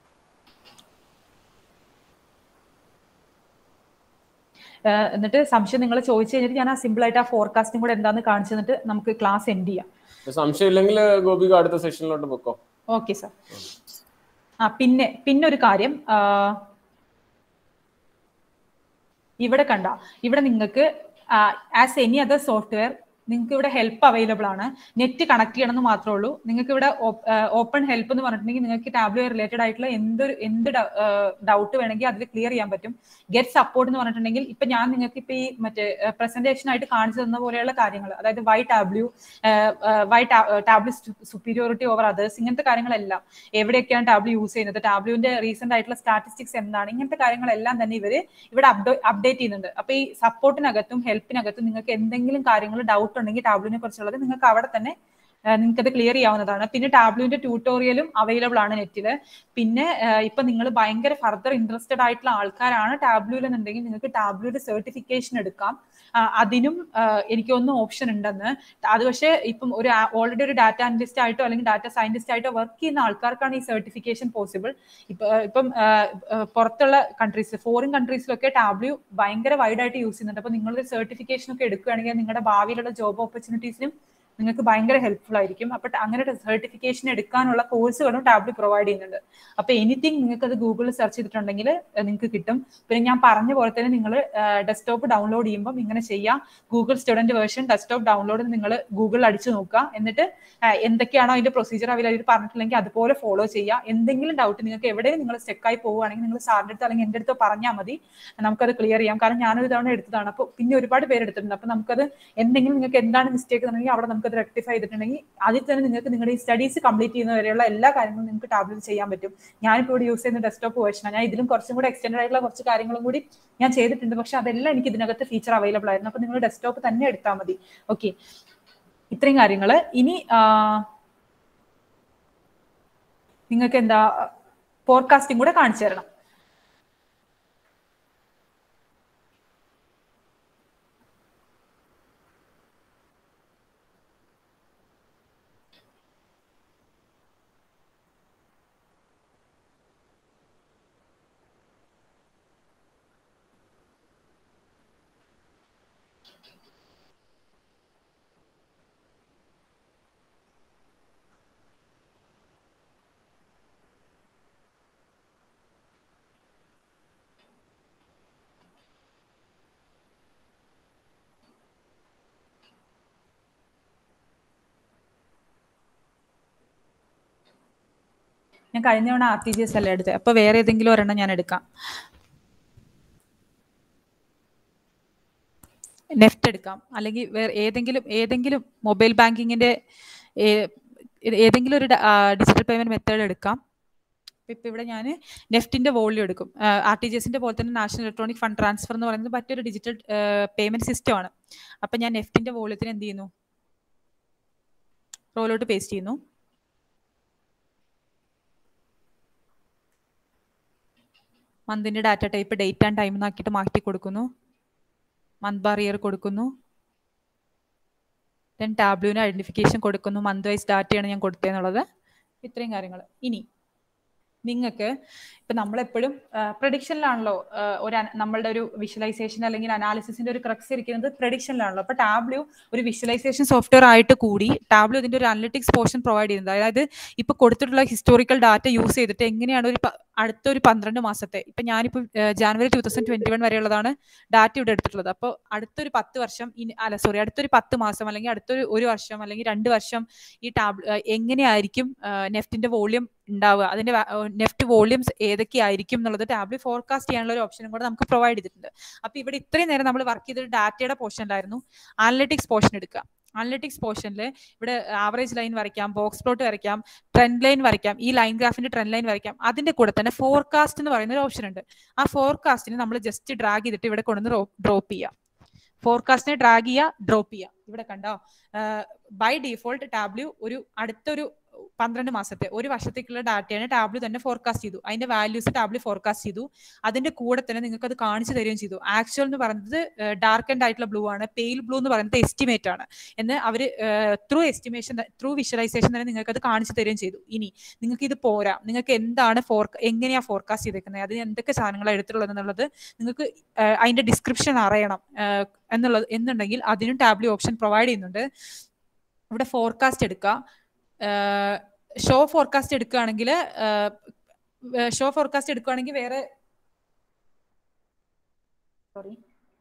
ഏഹ് എന്നിട്ട് സംശയം നിങ്ങൾ ചോദിച്ചു കഴിഞ്ഞിട്ട് ഞാൻ ആ സിമ്പിൾ ആയിട്ട് ആ ഫോർകാസ്റ്റും കൂടെ എന്താന്ന് കാണിച്ചു തന്നിട്ട് നമുക്ക് ക്ലാസ് എൻഡ് ചെയ്യാം ഇപ്പൊ സംശയം ഇല്ലെങ്കിൽ ഗോപിക അടുത്ത സെഷനിലോട്ട് പൊക്കോ ഓക്കെ സാർ ആ പിന്നെ പിന്നെ ഒരു കാര്യം ആ, ഇവിടെ കണ്ട ഇവിടെ നിങ്ങൾക്ക് ആസ് എനി അതർ സോഫ്റ്റ്വെയർ നിങ്ങൾക്ക് ഇവിടെ ഹെൽപ്പ് അവൈലബിൾ ആണ് നെറ്റ് കണക്ട് ചെയ്യണം എന്ന് മാത്രമേ ഉള്ളൂ നിങ്ങൾക്ക് ഇവിടെ ഓപ്പൺ ഹെൽപ്പ് എന്ന് പറഞ്ഞിട്ടുണ്ടെങ്കിൽ നിങ്ങൾക്ക് ടാബ്ലോ റിലേറ്റഡ് ആയിട്ടുള്ള എന്തൊരു എന്ത് ഡൗട്ട് വേണമെങ്കിൽ അതിൽ ക്ലിയർ ചെയ്യാൻ പറ്റും ഗെറ്റ് സപ്പോർട്ട് എന്ന് പറഞ്ഞിട്ടുണ്ടെങ്കിൽ ഇപ്പൊ ഞാൻ നിങ്ങൾക്ക് ഇപ്പൊ ഈ മറ്റേ പ്രസന്റേഷൻ ആയിട്ട് കാണിച്ചു തന്ന പോലെയുള്ള കാര്യങ്ങൾ അതായത് why Tableau why Tableau superiority over others ഇങ്ങനത്തെ കാര്യങ്ങളെല്ലാം എവിടെയൊക്കെയാണ് ടാബ്ലു യൂസ് ചെയ്യുന്നത് ടാബ്ലുവിന്റെ റീസെന്റ് ആയിട്ടുള്ള സ്റ്റാറ്റിസ്റ്റിക്സ് എന്താണ് ഇങ്ങനത്തെ കാര്യങ്ങളെല്ലാം തന്നെ ഇവര് ഇവിടെ അപ്ഡേറ്റ് ചെയ്യുന്നുണ്ട് അപ്പൊ ഈ സപ്പോർട്ടിനകത്തും ഹെൽപ്പിനകത്തും നിങ്ങൾക്ക് എന്തെങ്കിലും കാര്യങ്ങൾ ഡൗട്ട് ഉണ്ടെങ്കിൽ ടാബ്ലുവിനെ കുറിച്ചുള്ളത് നിങ്ങൾക്ക് അവിടെ തന്നെ നിങ്ങൾക്ക് അത് ക്ലിയർ ചെയ്യാവുന്നതാണ് പിന്നെ ടാബ്ലുവിന്റെ ട്യൂട്ടോറിയലും അവൈലബിൾ ആണ് നെറ്റിൽ പിന്നെ ആഹ് ഇപ്പൊ നിങ്ങൾ ഭയങ്കര ഫർദർ ഇൻട്രസ്റ്റഡ് ആയിട്ടുള്ള ആൾക്കാരാണ് ടാബ്ലുവിൽ എന്നുണ്ടെങ്കിൽ നിങ്ങൾക്ക് ടാബ്ലുവിന്റെ സർട്ടിഫിക്കേഷൻ എടുക്കാം ആഹ് അതിനും ആഹ് എനിക്ക് തോന്നുന്നു ഓപ്ഷൻ ഉണ്ടെന്ന് അത് പക്ഷേ ഇപ്പം ഒരു ഓൾറെഡി ഒരു ഡാറ്റ അനലിസ്റ്റ് ആയിട്ടോ അല്ലെങ്കിൽ ഡാറ്റ സയന്റിസ്റ്റ് ആയിട്ടോ വർക്ക് ചെയ്യുന്ന ആൾക്കാർക്കാണ് ഈ സർട്ടിഫിക്കേഷൻ പോസിബിൾ ഇപ്പൊ ഇപ്പം ആഹ് ആഹ് പുറത്തുള്ള കൺട്രീസ് ഫോറിൻ കൺട്രീസിലൊക്കെ ടാബ്ല്യൂ ഭയങ്കര വൈഡ് ആയിട്ട് യൂസ് ചെയ്യുന്നുണ്ട് അപ്പൊ നിങ്ങളൊരു സർട്ടിഫിക്കേഷൻ ഒക്കെ എടുക്കുകയാണെങ്കിൽ നിങ്ങളുടെ ഭാവിയിലുള്ള ജോബ് ഓപ്പർച്യൂണിറ്റീസിനും നിങ്ങൾക്ക് ഭയങ്കര ഹെൽപ്ഫുൾ ആയിരിക്കും അപ്പൊ അങ്ങനെ സർട്ടിഫിക്കേഷൻ എടുക്കാനുള്ള കോഴ്സുകളും ടാബ്ലറ്റ് പ്രൊവൈഡ് ചെയ്യുന്നുണ്ട് അപ്പൊ എനിത്തിങ് നിങ്ങൾക്ക് അത് ഗൂഗിളിൽ സെർച്ച് ചെയ്തിട്ടുണ്ടെങ്കിൽ നിങ്ങൾക്ക് കിട്ടും പിന്നെ ഞാൻ പറഞ്ഞ പോലെ തന്നെ നിങ്ങൾ ഡെസ്ക്ടോപ്പ് ഡൗൺലോഡ് ചെയ്യുമ്പോൾ ഇങ്ങനെ ചെയ്യാം Google student version desktop download നിങ്ങൾ ഗൂഗിളിൽ അടിച്ചു നോക്കുക എന്നിട്ട് ആ, എന്തൊക്കെയാണോ അതിന്റെ പ്രൊസീജിയർ അവർ അവർ പറഞ്ഞിട്ടില്ലെങ്കിൽ അതുപോലെ ഫോളോ ചെയ്യുക എന്തെങ്കിലും ഡൗട്ട് നിങ്ങൾക്ക് എവിടെയും നിങ്ങൾ സ്റ്റെക്കായി പോവുകയാണെങ്കിൽ നിങ്ങൾ സാറിന്റെ അടുത്ത് അല്ലെങ്കിൽ എൻ്റെ അടുത്ത് പറഞ്ഞാൽ മതി നമുക്കത് ക്ലിയർ ചെയ്യാം കാരണം ഞാനൊരു തവണ എടുത്തതാണ് അപ്പോൾ പിന്നെ ഒരുപാട് പേര് എടുത്തിട്ടുണ്ട് അപ്പൊ നമുക്കത് എന്തെങ്കിലും നിങ്ങൾക്ക് എന്താണ് മിസ്റ്റേക്ക് എന്നുണ്ടെങ്കിൽ അവിടെ നമുക്കത് റെക്ടിഫൈ ചെയ്തിട്ടുണ്ടെങ്കിൽ അതിൽ തന്നെ നിങ്ങൾക്ക് നിങ്ങളുടെ ഈ സ്റ്റഡീസ് കംപ്ലീറ്റ് ചെയ്യുന്ന വരെയുള്ള എല്ലാ കാര്യങ്ങളും നിങ്ങൾക്ക് ടാബ്ലറ്റ് ചെയ്യാൻ പറ്റും ഞാനിപ്പോൾ ഇവിടെ യൂസ് ചെയ്യുന്ന ഡെസ്ക്ടോപ്പ് വേർഷനാണ് ഞാൻ ഇതിലും കുറച്ചും കൂടി എക്സ്റ്റൻഡ് ആയിട്ടുള്ള കുറച്ച് കാര്യങ്ങളും കൂടി ഞാൻ ചെയ്തിട്ടുണ്ട് പക്ഷെ അതെല്ലാം എനിക്ക് ഇതിനകത്ത് ഫീച്ചർ അവൈലബിൾ ആയിരുന്നു അപ്പൊ നിങ്ങൾ ഡെസ്ക്ടോപ്പ് തന്നെ എടുത്താൽ മതി ഓക്കെ ഇത്രയും കാര്യങ്ങൾ ഇനി നിങ്ങൾക്ക് എന്താ ഫോർകാസ്റ്റിംഗ് കൂടെ കാണിച്ചു തരണം ഞാൻ കഴിഞ്ഞ തവണ ആർ ടി ജി എസ് അല്ല എടുത്തത് അപ്പൊ വേറെ ഏതെങ്കിലും ഒരെണ്ണം ഞാൻ എടുക്കാം നെഫ്റ്റ് എടുക്കാം അല്ലെങ്കിൽ വേറെ ഏതെങ്കിലും ഏതെങ്കിലും മൊബൈൽ ബാങ്കിങ്ങിന്റെ ഏതെങ്കിലും ഒരു ഡിജിറ്റൽ പേയ്മെന്റ് മെത്തേഡ് എടുക്കാം ഇപ്പൊ ഇവിടെ ഞാൻ നെഫ്റ്റിന്റെ വോളിയം എടുക്കും ആർ ടി ജി എസിന്റെ പോലെ തന്നെ നാഷണൽ ഇലക്ട്രോണിക് ഫണ്ട് ട്രാൻസ്ഫർ എന്ന് പറയുന്നത് മറ്റൊരു ഡിജിറ്റൽ പേയ്മെന്റ് സിസ്റ്റം ആണ് അപ്പൊ ഞാൻ നെഫ്റ്റിന്റെ വോളിയത്തിന് എന്ത് ചെയ്യുന്നു റോലോട്ട് പേസ്റ്റ് ചെയ്യുന്നു മന്തിന്റെ data type date and time എന്നാക്കിയിട്ട് മാറ്റി കൊടുക്കുന്നു മന്ത് ബാർ ഇയർ കൊടുക്കുന്നു ദെൻ ടാബ്ലുവിന് ഐഡന്റിഫിക്കേഷൻ കൊടുക്കുന്നു മന്ത് വൈസ് ഡാറ്റയാണ് ഞാൻ കൊടുത്തതെന്നുള്ളത് ഇത്രയും കാര്യങ്ങൾ ഇനി നിങ്ങൾക്ക് ഇപ്പൊ നമ്മളെപ്പോഴും പ്രഡിക്ഷനിലാണല്ലോ ഒരു അന- നമ്മളുടെ ഒരു വിഷ്വലൈസേഷൻ അല്ലെങ്കിൽ അനാലിസിസിന്റെ ഒരു ക്രക്സ് ഇരിക്കുന്നത് പ്രഡിക്ഷനിലാണല്ലോ അപ്പൊ ടാബ്ലു ഒരു വിഷ്വലൈസേഷൻ സോഫ്റ്റ്വെയർ ആയിട്ട് കൂടി ടാബ്ലു ഇതിന്റെ ഒരു അനലിറ്റിക്സ് പോർഷൻ പ്രൊവൈഡ് ചെയ്യുന്നത് അതായത് ഇപ്പൊ കൊടുത്തിട്ടുള്ള ഹിസ്റ്റോറിക്കൽ ഡാറ്റ യൂസ് ചെയ്തിട്ട് എങ്ങനെയാണ് ഒരു പ- അടുത്ത ഒരു പന്ത്രണ്ട് മാസത്തെ ഇപ്പൊ ഞാനിപ്പോ January two thousand twenty one വരെയുള്ളതാണ് ഡാറ്റ ഇവിടെ എടുത്തിട്ടുള്ളത് അപ്പോൾ അടുത്തൊരു പത്ത് വർഷം ഇനി അല്ല സോറി അടുത്തൊരു പത്ത് മാസം അല്ലെങ്കിൽ അടുത്തൊരു ഒരു വർഷം അല്ലെങ്കിൽ രണ്ട് വർഷം ഈ ടാബ് എങ്ങനെയായിരിക്കും നെഫ്റ്റിന്റെ വോളിയം ഉണ്ടാവുക അതിന്റെ നെഫ്റ്റ് വോളിയംസ് ഏതൊക്കെ ആയിരിക്കും എന്നുള്ളത് ടാബ്ലറ്റ് ഫോർകാസ്റ്റ് ചെയ്യാനുള്ള ഒരു ഓപ്ഷനും കൂടെ നമുക്ക് പ്രൊവൈഡ് ചെയ്തിട്ടുണ്ട് അപ്പൊ ഇവിടെ ഇത്രയും നേരം നമ്മൾ വർക്ക് ചെയ്തൊരു ഡാറ്റയുടെ പോർഷനിലായിരുന്നു അനലിറ്റിക്സ് പോർഷൻ എടുക്കുക അനലിറ്റിക്സ് പോർഷനിൽ ഇവിടെ ആവറേജ് ലൈൻ വരയ്ക്കാം ബോക്സ് പ്ലോട്ട് വരയ്ക്കാം ട്രെൻഡ് ലൈൻ വരയ്ക്കാം ഈ ലൈൻ ഗ്രാഫിന്റെ ട്രെൻഡ് ലൈൻ വരയ്ക്കാം അതിന്റെ കൂടെ തന്നെ ഫോർകാസ്റ്റ് എന്ന് പറയുന്ന ഒരു ഓപ്ഷൻ ഉണ്ട് ആ ഫോർകാസ്റ്റിന് നമ്മൾ ജസ്റ്റ് ഡ്രാഗ് ചെയ്തിട്ട് ഇവിടെ കൊണ്ടുവന്ന് ഡ്രോപ്പ് ചെയ്യാം ഫോർകാസ്റ്റിനെ ഡ്രാഗ് ചെയ്യുക ഡ്രോപ്പ് ചെയ്യുക ഇവിടെ കണ്ടോ ബൈ ഡീഫോൾട്ട് ടാബ്ല്യൂ ഒരു അടുത്തൊരു പന്ത്രണ്ട് മാസത്തെ ഒരു വർഷത്തേക്കുള്ള ഡാറ്റയാണ് ടാബ്ലു തന്നെ ഫോർകാസ്റ്റ് ചെയ്തു അതിന്റെ വാല്യൂസ് ടാബ്ലു ഫോർകാസ്റ്റ് ചെയ്തു അതിന്റെ കൂടെ തന്നെ നിങ്ങൾക്ക് അത് കാണിച്ചു തരികയും ചെയ്തു ആക്ച്വൽ എന്ന് പറയുന്നത് ഡാർക്ക് ആൻഡ് ആയിട്ടുള്ള ബ്ലൂ ആണ് പെയിൽ ബ്ലൂ എന്ന് പറയുന്നത് എസ്റ്റിമേറ്റ് ആണ് എന്ന് അവർ ത്രൂ എസ്റ്റിമേഷൻ ത്രൂ വിഷ്വലൈസേഷൻ തന്നെ നിങ്ങൾക്ക് അത് കാണിച്ചു തരികയും ചെയ്തു ഇനി നിങ്ങൾക്ക് ഇത് പോരാ നിങ്ങൾക്ക് എന്താണ് ഫോർ എങ്ങനെയാ ഫോർകാസ്റ്റ് ചെയ്തേക്കുന്നത് അതിന് എന്തൊക്കെ സാധനങ്ങളാണ് എടുത്തിട്ടുള്ളത് എന്നുള്ളത് നിങ്ങൾക്ക് ഏഹ്, അതിന്റെ ഡിസ്ക്രിപ്ഷൻ അറിയണം ഏഹ്, എന്നുള്ളത് എന്നുണ്ടെങ്കിൽ അതിനും ടാബ്ലു ഓപ്ഷൻ പ്രൊവൈഡ് ചെയ്യുന്നുണ്ട് ഇവിടെ ഫോർകാസ്റ്റ് എടുക്കുക ഷോ ഫോർകാസ്റ്റ് എടുക്കുകയാണെങ്കിൽ ഷോ ഫോർകാസ്റ്റ് എടുക്കുകയാണെങ്കിൽ വേറെ സോറി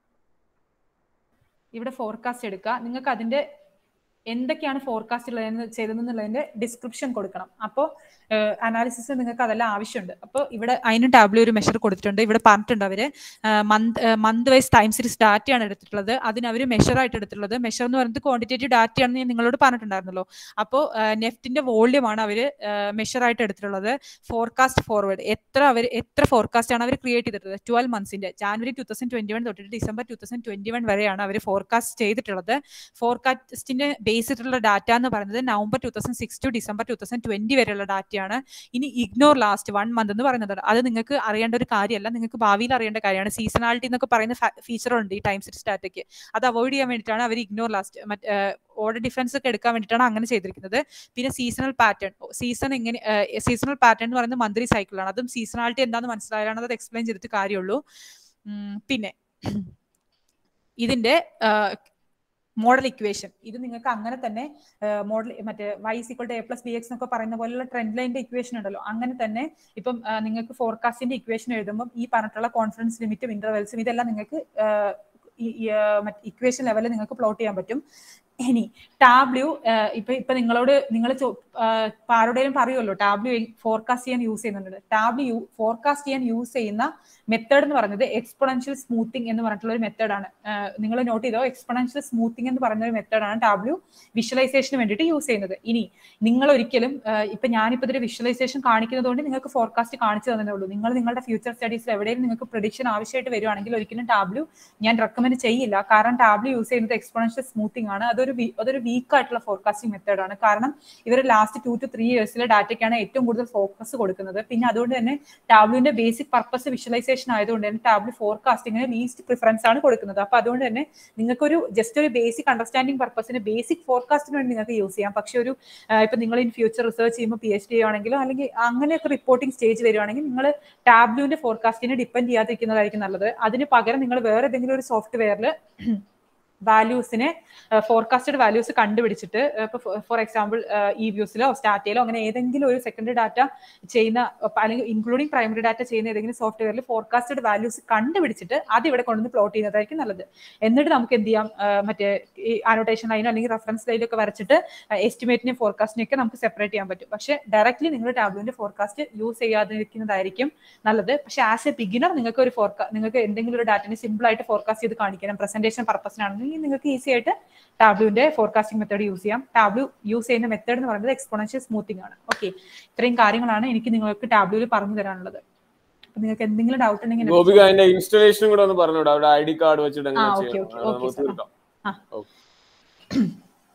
ഇവിടെ ഫോർകാസ്റ്റ് എടുക്കുക നിങ്ങൾക്ക് അതിന്റെ എന്തൊക്കെയാണ് ഫോർകാസ്റ്റ് ഉള്ളതെന്ന് ചെയ്തതെന്നുള്ളതിന്റെ ഡിസ്ക്രിപ്ഷൻ കൊടുക്കണം അപ്പോൾ അനാലിസിസ് നിങ്ങൾക്ക് അതെല്ലാം ആവശ്യമുണ്ട് അപ്പോൾ ഇവിടെ അതിന് ടാബ്ലു ഒരു മെഷർ കൊടുത്തിട്ടുണ്ട് ഇവിടെ പറഞ്ഞിട്ടുണ്ട് അവര് month month wise time series ഡാറ്റയാണ് എടുത്തിട്ടുള്ളത് അതിന് അവർ മെഷർ ആയിട്ട് എടുത്തിട്ടുള്ളത് മെഷർ എന്ന് പറയുന്നത് ക്വാണ്ടിറ്റേറ്റീവ് ഡാറ്റയാണെന്ന് ഞാൻ നിങ്ങളോട് പറഞ്ഞിട്ടുണ്ടായിരുന്നല്ലോ അപ്പോൾ നെഫ്റ്റിന്റെ വോള്യൂം ആണ് അവർ മെഷർ ആയിട്ട് എടുത്തിട്ടുള്ളത് ഫോർകാസ്റ്റ് ഫോർവേഡ് എത്ര അവർ എത്ര ഫോർകാസ്റ്റ് ആണ് അവർ ക്രിയേറ്റ് ചെയ്തിട്ടുള്ളത് ട്വൽവ് മന്ത്സിന്റെ January two thousand twenty one തൊട്ടിട്ട് December two thousand twenty one വരെയാണ് അവർ ഫോർകാസ്റ്റ് ചെയ്തിട്ടുള്ളത് ഫോർകാസ്റ്റിന്റെ ബേസ് ചെയ്തിട്ടുള്ള ഡാറ്റ എന്ന് പറയുന്നത് November two thousand six to December two thousand twenty വരെയുള്ള ഡാറ്റയാണ് ഇനി ഇഗ്നോർ ലാസ്റ്റ് വൺ മന്ത് എന്ന് പറയുന്നത് അത് നിങ്ങൾക്ക് അറിയേണ്ട ഒരു കാര്യമല്ല നിങ്ങൾക്ക് ഭാവിയിൽ അറിയേണ്ട കാര്യമാണ് സീസണാലിറ്റി എന്നൊക്കെ പറയുന്ന ഫീച്ചറുണ്ട് ഈ ടൈം സിറ്റ് ഡാറ്റയ്ക്ക് അത് അവോയ്ഡ് ചെയ്യാൻ വേണ്ടിയിട്ടാണ് അവർ ഇഗ്നോർ ലാസ്റ്റ് മറ്റേ ഓർഡർ ഡിഫറൻസ് ഒക്കെ എടുക്കാൻ വേണ്ടിയിട്ടാണ് അങ്ങനെ ചെയ്തിരിക്കുന്നത് പിന്നെ സീസണൽ പാറ്റേൺ സീസൺ എങ്ങനെ സീസണൽ പാറ്റേൺ എന്ന് പറയുന്നത് മന്ത്ലി സൈക്കിളാണ് അതും സീസണാലിറ്റി എന്താണെന്ന് മനസ്സിലായാലാണ് അത് എക്സ്പ്ലെയിൻ ചെയ്തിട്ട് കാര്യമുള്ളൂ ഉം, പിന്നെ ഇതിന്റെ മോഡൽ ഇക്വേഷൻ ഇത് നിങ്ങൾക്ക് അങ്ങനെ തന്നെ മോഡൽ മറ്റേ Y equal to A plus B X എന്നൊക്കെ പറയുന്ന പോലുള്ള ട്രെൻഡ് ലൈൻ്റെ ഇക്വേഷൻ ഉണ്ടല്ലോ അങ്ങനെ തന്നെ ഇപ്പം ആ, നിങ്ങൾക്ക് ഫോർകാസ്റ്റിന്റെ ഇക്വേഷൻ എഴുതുമ്പോൾ ഈ പറഞ്ഞിട്ടുള്ള കോൺഫിഡൻസ് ലിമിറ്റും ഇന്റർവെൽസും ഇതെല്ലാം നിങ്ങൾക്ക് ഇക്വേഷൻ ലെവലിൽ നിങ്ങൾക്ക് പ്ലോട്ട് ചെയ്യാൻ പറ്റും ഇനി ടാബ്ല്യൂ ഇപ്പൊ ഇപ്പൊ നിങ്ങളോട് നിങ്ങൾ ആരോടെങ്കിലും പറയുമല്ലോ ടാബ്ല്യൂ ഫോർകാസ്റ്റ് ചെയ്യാൻ യൂസ് ചെയ്യുന്നുണ്ട് ടാബ്ല്യൂ ഫോർകാസ്റ്റ് ചെയ്യാൻ യൂസ് ചെയ്യുന്ന മെത്തേഡ് എന്ന് പറയുന്നത് എക്സ്പൊണൻഷ്യൽ സ്മൂത്തിങ് എന്ന് പറഞ്ഞിട്ടുള്ള ഒരു മെത്തേഡാണ് നിങ്ങൾ നോട്ട് ചെയ്തോ എക്സ്പൊണൻഷ്യൽ സ്മൂത്തിങ് എന്ന് പറയുന്ന ഒരു മെത്തേഡാണ് ടാബ്ല്യൂ വിഷ്വലൈസേഷന് വേണ്ടിയിട്ട് യൂസ് ചെയ്യുന്നത് ഇനി നിങ്ങൾ ഒരിക്കലും ആഹ് ഇപ്പൊ ഞാനിപ്പോ ഇതൊരു വിഷ്വലൈസേഷൻ കാണിക്കുന്നത് കൊണ്ട് നിങ്ങൾക്ക് ഫോർകാസ്റ്റ് കാണിച്ചു തന്നേ ഉള്ളൂ നിങ്ങൾ നിങ്ങളുടെ ഫ്യൂച്ചർ സ്റ്റഡീസിൽ എവിടെയും നിങ്ങൾക്ക് പ്രഡിക്ഷൻ ആവശ്യമായിട്ട് വരുവാണെങ്കിൽ ഒരിക്കലും ടാബ്ല്യൂ ഞാൻ റെക്കമെൻഡ് ചെയ്യില്ല കാരണം ടാബ്ല്യൂ യൂസ് ചെയ്യുന്നത് എക്സ്പൊണൻഷ്യൽ സ്മൂത്തിങ് ആണ് അതൊരു വി- അതൊരു വീക്ക് ആയിട്ടുള്ള ഫോർകാസ്റ്റിംഗ് മെത്തേഡാണ് കാരണം ഇവർ ലാസ്റ്റ് ടു ടു ത്രീ ഇയേഴ്സിലെ ഡാറ്റയ്ക്കാണ് ഏറ്റവും കൂടുതൽ ഫോക്കസ് കൊടുക്കുന്നത് പിന്നെ അതുകൊണ്ട് തന്നെ ടാബ്ലുവിന്റെ ബേസിക് പർപ്പസ് വിഷ്വലൈസേഷൻ ആയതുകൊണ്ട് തന്നെ ടാബ്ലു ഫോർകാസ്റ്റിംഗിന് ലീസ്റ്റ് പ്രിഫറൻസ് ആണ് കൊടുക്കുന്നത് അപ്പൊ അതുകൊണ്ട് തന്നെ നിങ്ങൾക്കൊരു ജസ്റ്റ് ഒരു ബേസിക് അണ്ടർസ്റ്റാൻഡിംഗ് പർപ്പസിന് ബേസിക് ഫോർകാസ്റ്റിന് വേണ്ടി നിങ്ങൾക്ക് യൂസ് ചെയ്യാം പക്ഷെ ഒരു ആ, ഇപ്പൊ നിങ്ങൾ ഇൻ ഫ്യൂച്ചർ റിസർച്ച് ചെയ്യുമ്പോൾ പി എച്ച് ഡി ചെയ്യുവാണെങ്കിലോ അല്ലെങ്കിൽ അങ്ങനെയൊക്കെ റിപ്പോർട്ടിംഗ് സ്റ്റേജ് വരുവാണെങ്കിൽ നിങ്ങൾ ടാബ്ലുവിന്റെ ഫോർകാസ്റ്റിനെ ഡിപ്പെൻഡ് ചെയ്യാതിരിക്കുന്നതായിരിക്കും നല്ലത് അതിന് പകരം നിങ്ങൾ വേറെ ഏതെങ്കിലും ഒരു സോഫ്റ്റ്വെയറിൽ വാല്യൂസിനെ ഫോർകാസ്റ്റഡ് വാല്യൂസ് കണ്ടുപിടിച്ചിട്ട് ഇപ്പൊ ഫോർ എക്സാമ്പിൾ ഇ വ്യൂസിലോ സ്റ്റാറ്റയിലോ അങ്ങനെ ഏതെങ്കിലും ഒരു സെക്കൻഡറി ഡാറ്റ ചെയ്യുന്ന അപ്പൊ അല്ലെങ്കിൽ ഇൻക്ലൂഡിംഗ് പ്രൈമറി ഡാറ്റ ചെയ്യുന്ന ഏതെങ്കിലും സോഫ്റ്റ്വെയറിൽ ഫോർകാസ്റ്റഡ് വാല്യൂസ് കണ്ടുപിടിച്ചിട്ട് അത് ഇവിടെ കൊണ്ടുവന്ന് പ്ലോട്ട് ചെയ്യുന്നതായിരിക്കും നല്ലത് എന്നിട്ട് നമുക്ക് എന്ത് ചെയ്യാം ആ, മറ്റേ ഈ അനോട്ടേഷൻ ലൈനോ അല്ലെങ്കിൽ റെഫറൻസ് ലൈനൊക്കെ വരച്ചിട്ട് എസ്റ്റിമേറ്റിനെ ഫോർകാസ്റ്റിനെയൊക്കെ നമുക്ക് സെപ്പറേറ്റ് ചെയ്യാൻ പറ്റും പക്ഷേ ഡയറക്റ്റ്ലി നിങ്ങൾ ടാബ്ലുവിന്റെ ഫോർകാസ്റ്റ് യൂസ് ചെയ്യാതിരിക്കുന്നതായിരിക്കും നല്ലത് പക്ഷേ ആസ് എ ബിഗിനർ നിങ്ങൾക്ക് ഒരു ഫോർകാ നിങ്ങൾക്ക് എന്തെങ്കിലും ഒരു ഡാറ്റിനെ സിമ്പിൾ ആയിട്ട് ഫോർകാസ്റ്റ് ചെയ്ത് കാണിക്കണം പ്രസന്റേഷൻ പർപ്പസിനാണെങ്കിൽ ഇല്ലെങ്കിൽ നിങ്ങൾക്ക് ഈസി ആയിട്ട് ടാബ്ലുവിന്റെ ഫോർകാസ്റ്റിംഗ് മെത്തേഡ് യൂസ് ചെയ്യാം ടാബ്ലു യൂസ് ചെയ്യുന്ന മെത്തേഡ് എന്ന് പറയുന്നത് എക്സ്പോണൻഷ്യൽ സ്മൂത്തിങ് ആണ് ഓക്കെ ഇത്രയും കാര്യങ്ങളാണ് എനിക്ക് നിങ്ങൾക്ക് ടാബ്ലുവിൽ പറഞ്ഞു തരാനുള്ളത് അപ്പൊ നിങ്ങൾക്ക് എന്തെങ്കിലും ഡൗട്ട് ഉണ്ടെങ്കിൽ എന്നെ ഗോപിക അതിന്റെ ഇൻസ്റ്റലേഷനും കൂടെ ഒന്ന് പറഞ്ഞോടാ അവിടെ ഐ ഡി കാർഡ് വെച്ചിട്ട് ആ, എങ്ങനെ okay, ചെയ്യണം okay, അത് okay, നമുക്ക് sir. തീർക്കാം ആ. Okay.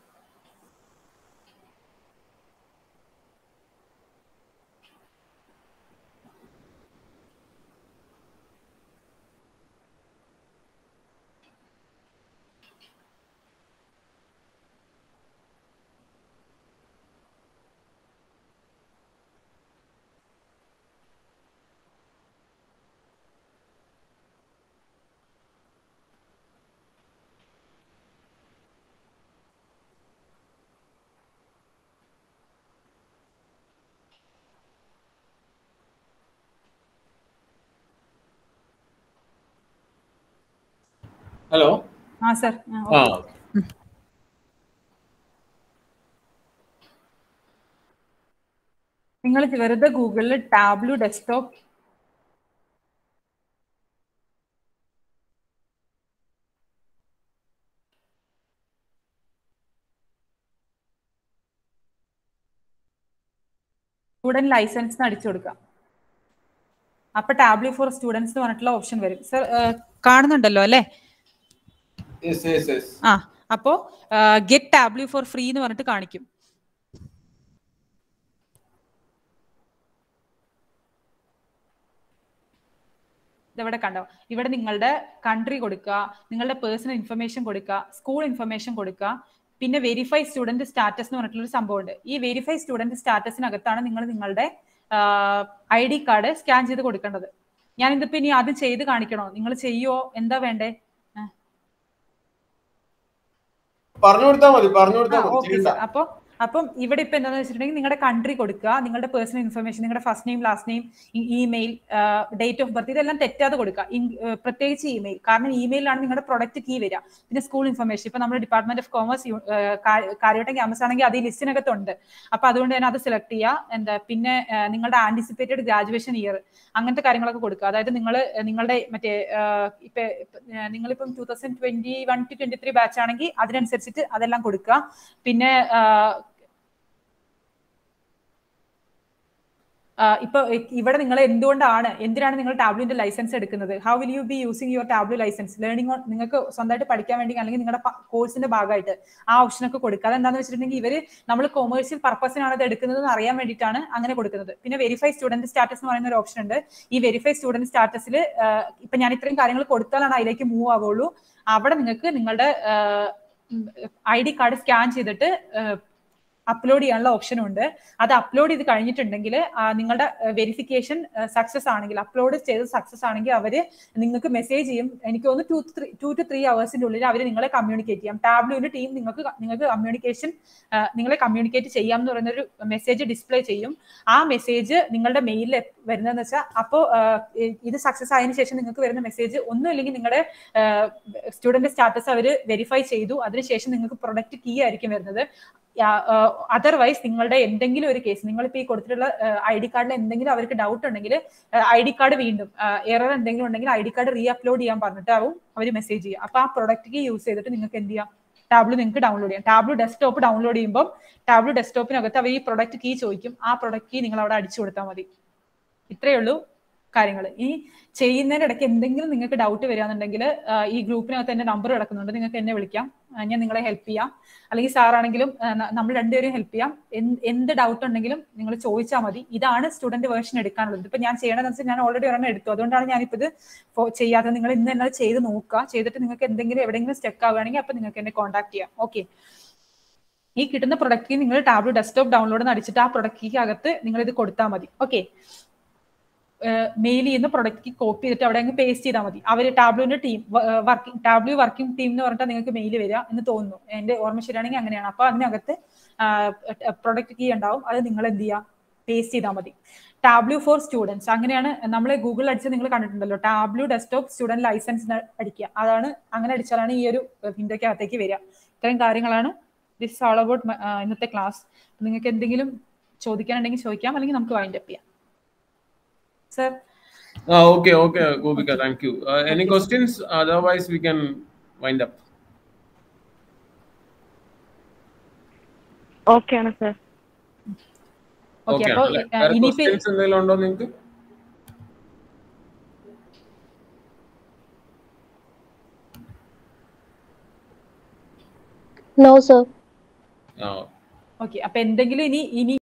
ഹലോ ആ സർ ആ നിങ്ങൾ വെറുതെ ഗൂഗിളിൽ ടാബ്ലു ഡെസ്ക്ടോപ്പ് സ്റ്റുഡന്റ് ലൈസൻസ് അടിച്ചു കൊടുക്കാം അപ്പൊ ടാബ്ലു ഫോർ സ്റ്റുഡൻസ് എന്ന് പറഞ്ഞിട്ടുള്ള ഓപ്ഷൻ വരും സർ കാണുന്നുണ്ടല്ലോ അല്ലേ യെസ് യെസ് യെസ് ആ അപ്പോ ഗെറ്റ് ടാബ്ലു ഫോർ ഫ്രീ എന്ന് പറഞ്ഞിട്ട് കാണിക്കും ഇതെവിടെ കണ്ടോ ഇവിടെ നിങ്ങളുടെ കൺട്രി കൊടുക്കുക നിങ്ങളുടെ പേഴ്സണൽ ഇൻഫർമേഷൻ കൊടുക്കുക സ്കൂൾ ഇൻഫർമേഷൻ കൊടുക്കുക പിന്നെ വെരിഫൈ സ്റ്റുഡന്റ് സ്റ്റാറ്റസ് എന്ന് പറഞ്ഞിട്ടുള്ള ഒരു സംഭവമുണ്ട് ഈ വെരിഫൈ സ്റ്റുഡന്റ് സ്റ്റാറ്റസിനകത്താണ് നിങ്ങൾ നിങ്ങളുടെ ഐ ഡി കാർഡ് സ്കാൻ ചെയ്ത് കൊടുക്കേണ്ടത് ഞാൻ ഇതിപ്പോ ഇനി ആദ്യം ചെയ്ത് കാണിക്കണോ നിങ്ങൾ ചെയ്യുവോ എന്താ വേണ്ടേ പറഞ്ഞു കൊടുത്താൽ മതി പറഞ്ഞു കൊടുത്താൽ മതി ഓക്കെ ചെയ്യണ്ട. സാർ അപ്പൊ അപ്പം ഇവിടെ ഇപ്പൊ എന്താണെന്ന് വെച്ചിട്ടുണ്ടെങ്കിൽ നിങ്ങളുടെ കൺട്രി കൊടുക്കുക നിങ്ങളുടെ പേഴ്സണൽ ഇൻഫർമേഷൻ നിങ്ങളുടെ first name last name email date of birth ഇതെല്ലാം തെറ്റാതെ കൊടുക്കുക ഇൻ- ഏർ പ്രത്യേകിച്ച് ഇമെയിൽ കാരണം ഇമെയിലാണ് നിങ്ങളുടെ പ്രൊഡക്റ്റ് കീ വരിക പിന്നെ സ്കൂൾ ഇൻഫർമേഷൻ ഇപ്പൊ നമ്മുടെ department of commerce Kariavattom campus ആണെങ്കിൽ അത് ഈ ലിസ്റ്റിനകത്തുണ്ട് അപ്പൊ അതുകൊണ്ട് തന്നെ അത് സെലക്ട് ചെയ്യുക എന്താ പിന്നെ ഏർ നിങ്ങളുടെ ആന്റിസിപ്പേറ്റഡ് ഗ്രാജുവേഷൻ ഇയർ അങ്ങനത്തെ കാര്യങ്ങളൊക്കെ കൊടുക്കുക അതായത് നിങ്ങൾ നിങ്ങളുടെ മറ്റേ ഏർ ഇപ്പൊ ഏർ നിങ്ങളിപ്പം two thousand twenty one to twenty three batch ആണെങ്കിൽ അതിനനുസരിച്ചിട്ട് അതെല്ലാം കൊടുക്കുക പിന്നെ ഏർ ആഹ് ഇപ്പൊ ഇവിടെ നിങ്ങൾ എന്തുകൊണ്ടാണ് എന്തിനാണ് നിങ്ങൾ ടാബ്ലുവിന്റെ ലൈസൻസ് എടുക്കുന്നത് how will you be using your Tableau licence learning on നിങ്ങൾക്ക് സ്വന്തമായിട്ട് പഠിക്കാൻ വേണ്ടി അല്ലെങ്കിൽ നിങ്ങളുടെ കോഴ്സിന്റെ ഭാഗമായിട്ട് ആ ഓപ്ഷൻ ഒക്കെ കൊടുക്കുക അതെന്താണെന്ന് വെച്ചിട്ടുണ്ടെങ്കിൽ ഇവര് നമ്മൾ കൊമേഴ്സ്യൽ പർപ്പസിനാണ് അത് എടുക്കുന്നത് എന്ന് അറിയാൻ വേണ്ടിയിട്ടാണ് അങ്ങനെ കൊടുക്കുന്നത് പിന്നെ വെരിഫൈ സ്റ്റുഡന്റ് സ്റ്റാറ്റസ് എന്ന് പറയുന്ന ഒരു ഓപ്ഷൻ ഉണ്ട് ഈ വെരിഫൈ സ്റ്റുഡന്റ് സ്റ്റാറ്റസിൽ ഇപ്പൊ ഞാൻ ഇത്രയും കാര്യങ്ങൾ കൊടുത്താലാണ് അതിലേക്ക് മൂവ് ആവുള്ളൂ അവിടെ നിങ്ങൾക്ക് നിങ്ങളുടെ ഐ ഡി കാർഡ് സ്കാൻ ചെയ്തിട്ട് അപ്ലോഡ് ചെയ്യാനുള്ള ഓപ്ഷൻ ഉണ്ട് അത് അപ്ലോഡ് ചെയ്ത് കഴിഞ്ഞിട്ടുണ്ടെങ്കിൽ നിങ്ങളുടെ വെരിഫിക്കേഷൻ സക്സസ് ആണെങ്കിൽ അപ്ലോഡ് ചെയ്ത് സക്സസ് ആണെങ്കിൽ അവര് നിങ്ങൾക്ക് മെസ്സേജ് ചെയ്യും എനിക്ക് തോന്നുന്നു two three to to three അവേഴ്സിന്റെ ഉള്ളിൽ അവർ നിങ്ങളെ കമ്മ്യൂണിക്കേറ്റ് ചെയ്യാം ടാബ്ലുവിന്റെ ടീം നിങ്ങൾക്ക് നിങ്ങൾക്ക് കമ്മ്യൂണിക്കേഷൻ നിങ്ങളെ കമ്മ്യൂണിക്കേറ്റ് ചെയ്യാം എന്ന് പറയുന്ന ഒരു മെസ്സേജ് ഡിസ്പ്ലേ ചെയ്യും ആ മെസ്സേജ് നിങ്ങളുടെ മെയിലിൽ വരുന്നതെന്ന് വെച്ചാൽ അപ്പോൾ ഇത് സക്സസ് ആയതിനു ശേഷം നിങ്ങൾക്ക് വരുന്ന മെസ്സേജ് ഒന്നും ഇല്ലെങ്കിൽ നിങ്ങളുടെ സ്റ്റുഡന്റ് സ്റ്റാറ്റസ് അവർ വെരിഫൈ ചെയ്തു അതിനുശേഷം നിങ്ങൾക്ക് പ്രൊഡക്റ്റ് കീ ആയിരിക്കും വരുന്നത് അതർവൈസ് നിങ്ങളുടെ എന്തെങ്കിലും ഒരു കേസ് നിങ്ങളിപ്പോൾ ഈ കൊടുത്തിട്ടുള്ള ഐ ഡി കാർഡിൽ എന്തെങ്കിലും അവർക്ക് ഡൗട്ട് ഉണ്ടെങ്കിൽ ഐ ഡി കാർഡ് വീണ്ടും എറർ എന്തെങ്കിലും ഉണ്ടെങ്കിൽ I D card reupload ചെയ്യാൻ പറഞ്ഞിട്ടാവും അവർ മെസ്സേജ് ചെയ്യുക അപ്പൊ ആ പ്രൊഡക്റ്റ് യൂസ് ചെയ്തിട്ട് നിങ്ങൾക്ക് എന്ത് ചെയ്യാം ടാബ്ലു നിങ്ങൾക്ക് ഡൗൺലോഡ് ചെയ്യാം ടാബ്ലു ഡെസ്ക്ടോപ്പ് ഡൗൺലോഡ് ചെയ്യുമ്പോൾ ടാബ്ലു ഡെസ്ക്ടോപ്പിനകത്ത് അവർ ഈ പ്രൊഡക്റ്റ് കീ ചോദിക്കും ആ പ്രൊഡക്റ്റ് കീ നിങ്ങൾ അവിടെ അടിച്ചു കൊടുത്താൽ മതി ഇത്രയേ ഉള്ളൂ കാര്യങ്ങൾ ഈ ചെയ്യുന്നതിന്റെ ഇടയ്ക്ക് എന്തെങ്കിലും നിങ്ങൾക്ക് ഡൗട്ട് വരികയാണെന്നുണ്ടെങ്കിൽ ഈ ഗ്രൂപ്പിനകത്ത് എന്റെ നമ്പർ കിടക്കുന്നുണ്ട് നിങ്ങൾക്ക് എന്നെ വിളിക്കാം ഞാൻ നിങ്ങളെ ഹെൽപ്പ് ചെയ്യാം അല്ലെങ്കിൽ സാറാണെങ്കിലും നമ്മൾ രണ്ടുപേരും ഹെൽപ്പ് ചെയ്യാം എന്ത് ഡൗട്ട് ഉണ്ടെങ്കിലും നിങ്ങൾ ചോദിച്ചാൽ മതി ഇതാണ് സ്റ്റുഡന്റ് വേർഷൻ എടുക്കാനുള്ളത് ഇപ്പൊ ഞാൻ ചെയ്യണമെന്ന് വെച്ചാൽ ഞാൻ ഓൾറെഡി ഒരെണ്ണം എടുത്തു അതുകൊണ്ടാണ് ഞാനിപ്പോൾ ഇത് ചെയ്യാത്തത് നിങ്ങൾ ഇന്ന് തന്നെ ചെയ്ത് നോക്കുക ചെയ്തിട്ട് നിങ്ങൾക്ക് എന്തെങ്കിലും എവിടെയെങ്കിലും സ്റ്റെക്ക് ആവുകയാണെങ്കിൽ അപ്പൊ നിങ്ങൾക്ക് എന്നെ കോൺടാക്ട് ചെയ്യാം ഓക്കെ ഈ കിട്ടുന്ന പ്രൊഡക്റ്റ് നിങ്ങൾ ടാബ്ലു ഡെസ്ക്ടോപ്പ് ഡൗൺലോഡ് അടിച്ചിട്ട് ആ പ്രൊഡക്റ്റിക്ക് അകത്ത് നിങ്ങൾ ഇത് കൊടുത്താൽ മതി ഓക്കെ മെയിൽ ചെയ്യുന്ന പ്രൊഡക്റ്റ് കോപ്പി ചെയ്തിട്ട് അവിടെ അങ്ങ് പേസ്റ്റ് ചെയ്താൽ മതി അവർ ടാബ്ലുവിന്റെ team working Tableau working team എന്ന് പറഞ്ഞിട്ട് നിങ്ങൾക്ക് മെയിൽ വരിക എന്ന് തോന്നുന്നു എന്റെ ഓർമ്മ ശരിയാണെങ്കിൽ അങ്ങനെയാണ് അപ്പൊ അതിനകത്ത് പ്രൊഡക്റ്റ് കീ ഉണ്ടാവും അത് നിങ്ങൾ എന്ത് ചെയ്യുക പേസ്റ്റ് ചെയ്താൽ മതി ടാബ്ലു ഫോർ സ്റ്റുഡൻസ് അങ്ങനെയാണ് നമ്മൾ ഗൂഗിൾ അടിച്ച് നിങ്ങൾ കണ്ടിട്ടുണ്ടല്ലോ ടാബ്ലു ഡെസ്ക്ടോപ്പ് സ്റ്റുഡന്റ് ലൈസൻസ് അടിക്കുക അതാണ് അങ്ങനെ അടിച്ചാലാണ് ഈ ഒരു വിൻഡോയ്ക്കകത്തേക്ക് വരിക ഇത്രയും കാര്യങ്ങളാണ് ദിസ് ഓൾ അബൌട്ട് ഇന്നത്തെ ക്ലാസ് നിങ്ങൾക്ക് എന്തെങ്കിലും ചോദിക്കാനുണ്ടെങ്കിൽ ചോദിക്കാം അല്ലെങ്കിൽ നമുക്ക് വൈൻഡ് അപ്പ് ചെയ്യാം sir. Uh, okay, okay, Gopika, thank you. Uh, any questions? Otherwise, we can wind up. Okay ആണ് സർ ഓക്കെ ഓക്കെ അപ്പൊ വേറെ ഇനിയിപ്പോ ക്വസ്റ്റ്യൻസ് എന്തെങ്കിലും ഉണ്ടോ നിങ്ങൾക്ക് നോ സർ ആ ഓക്കെ അപ്പൊ എന്തെങ്കിലും ഇനി ഇനി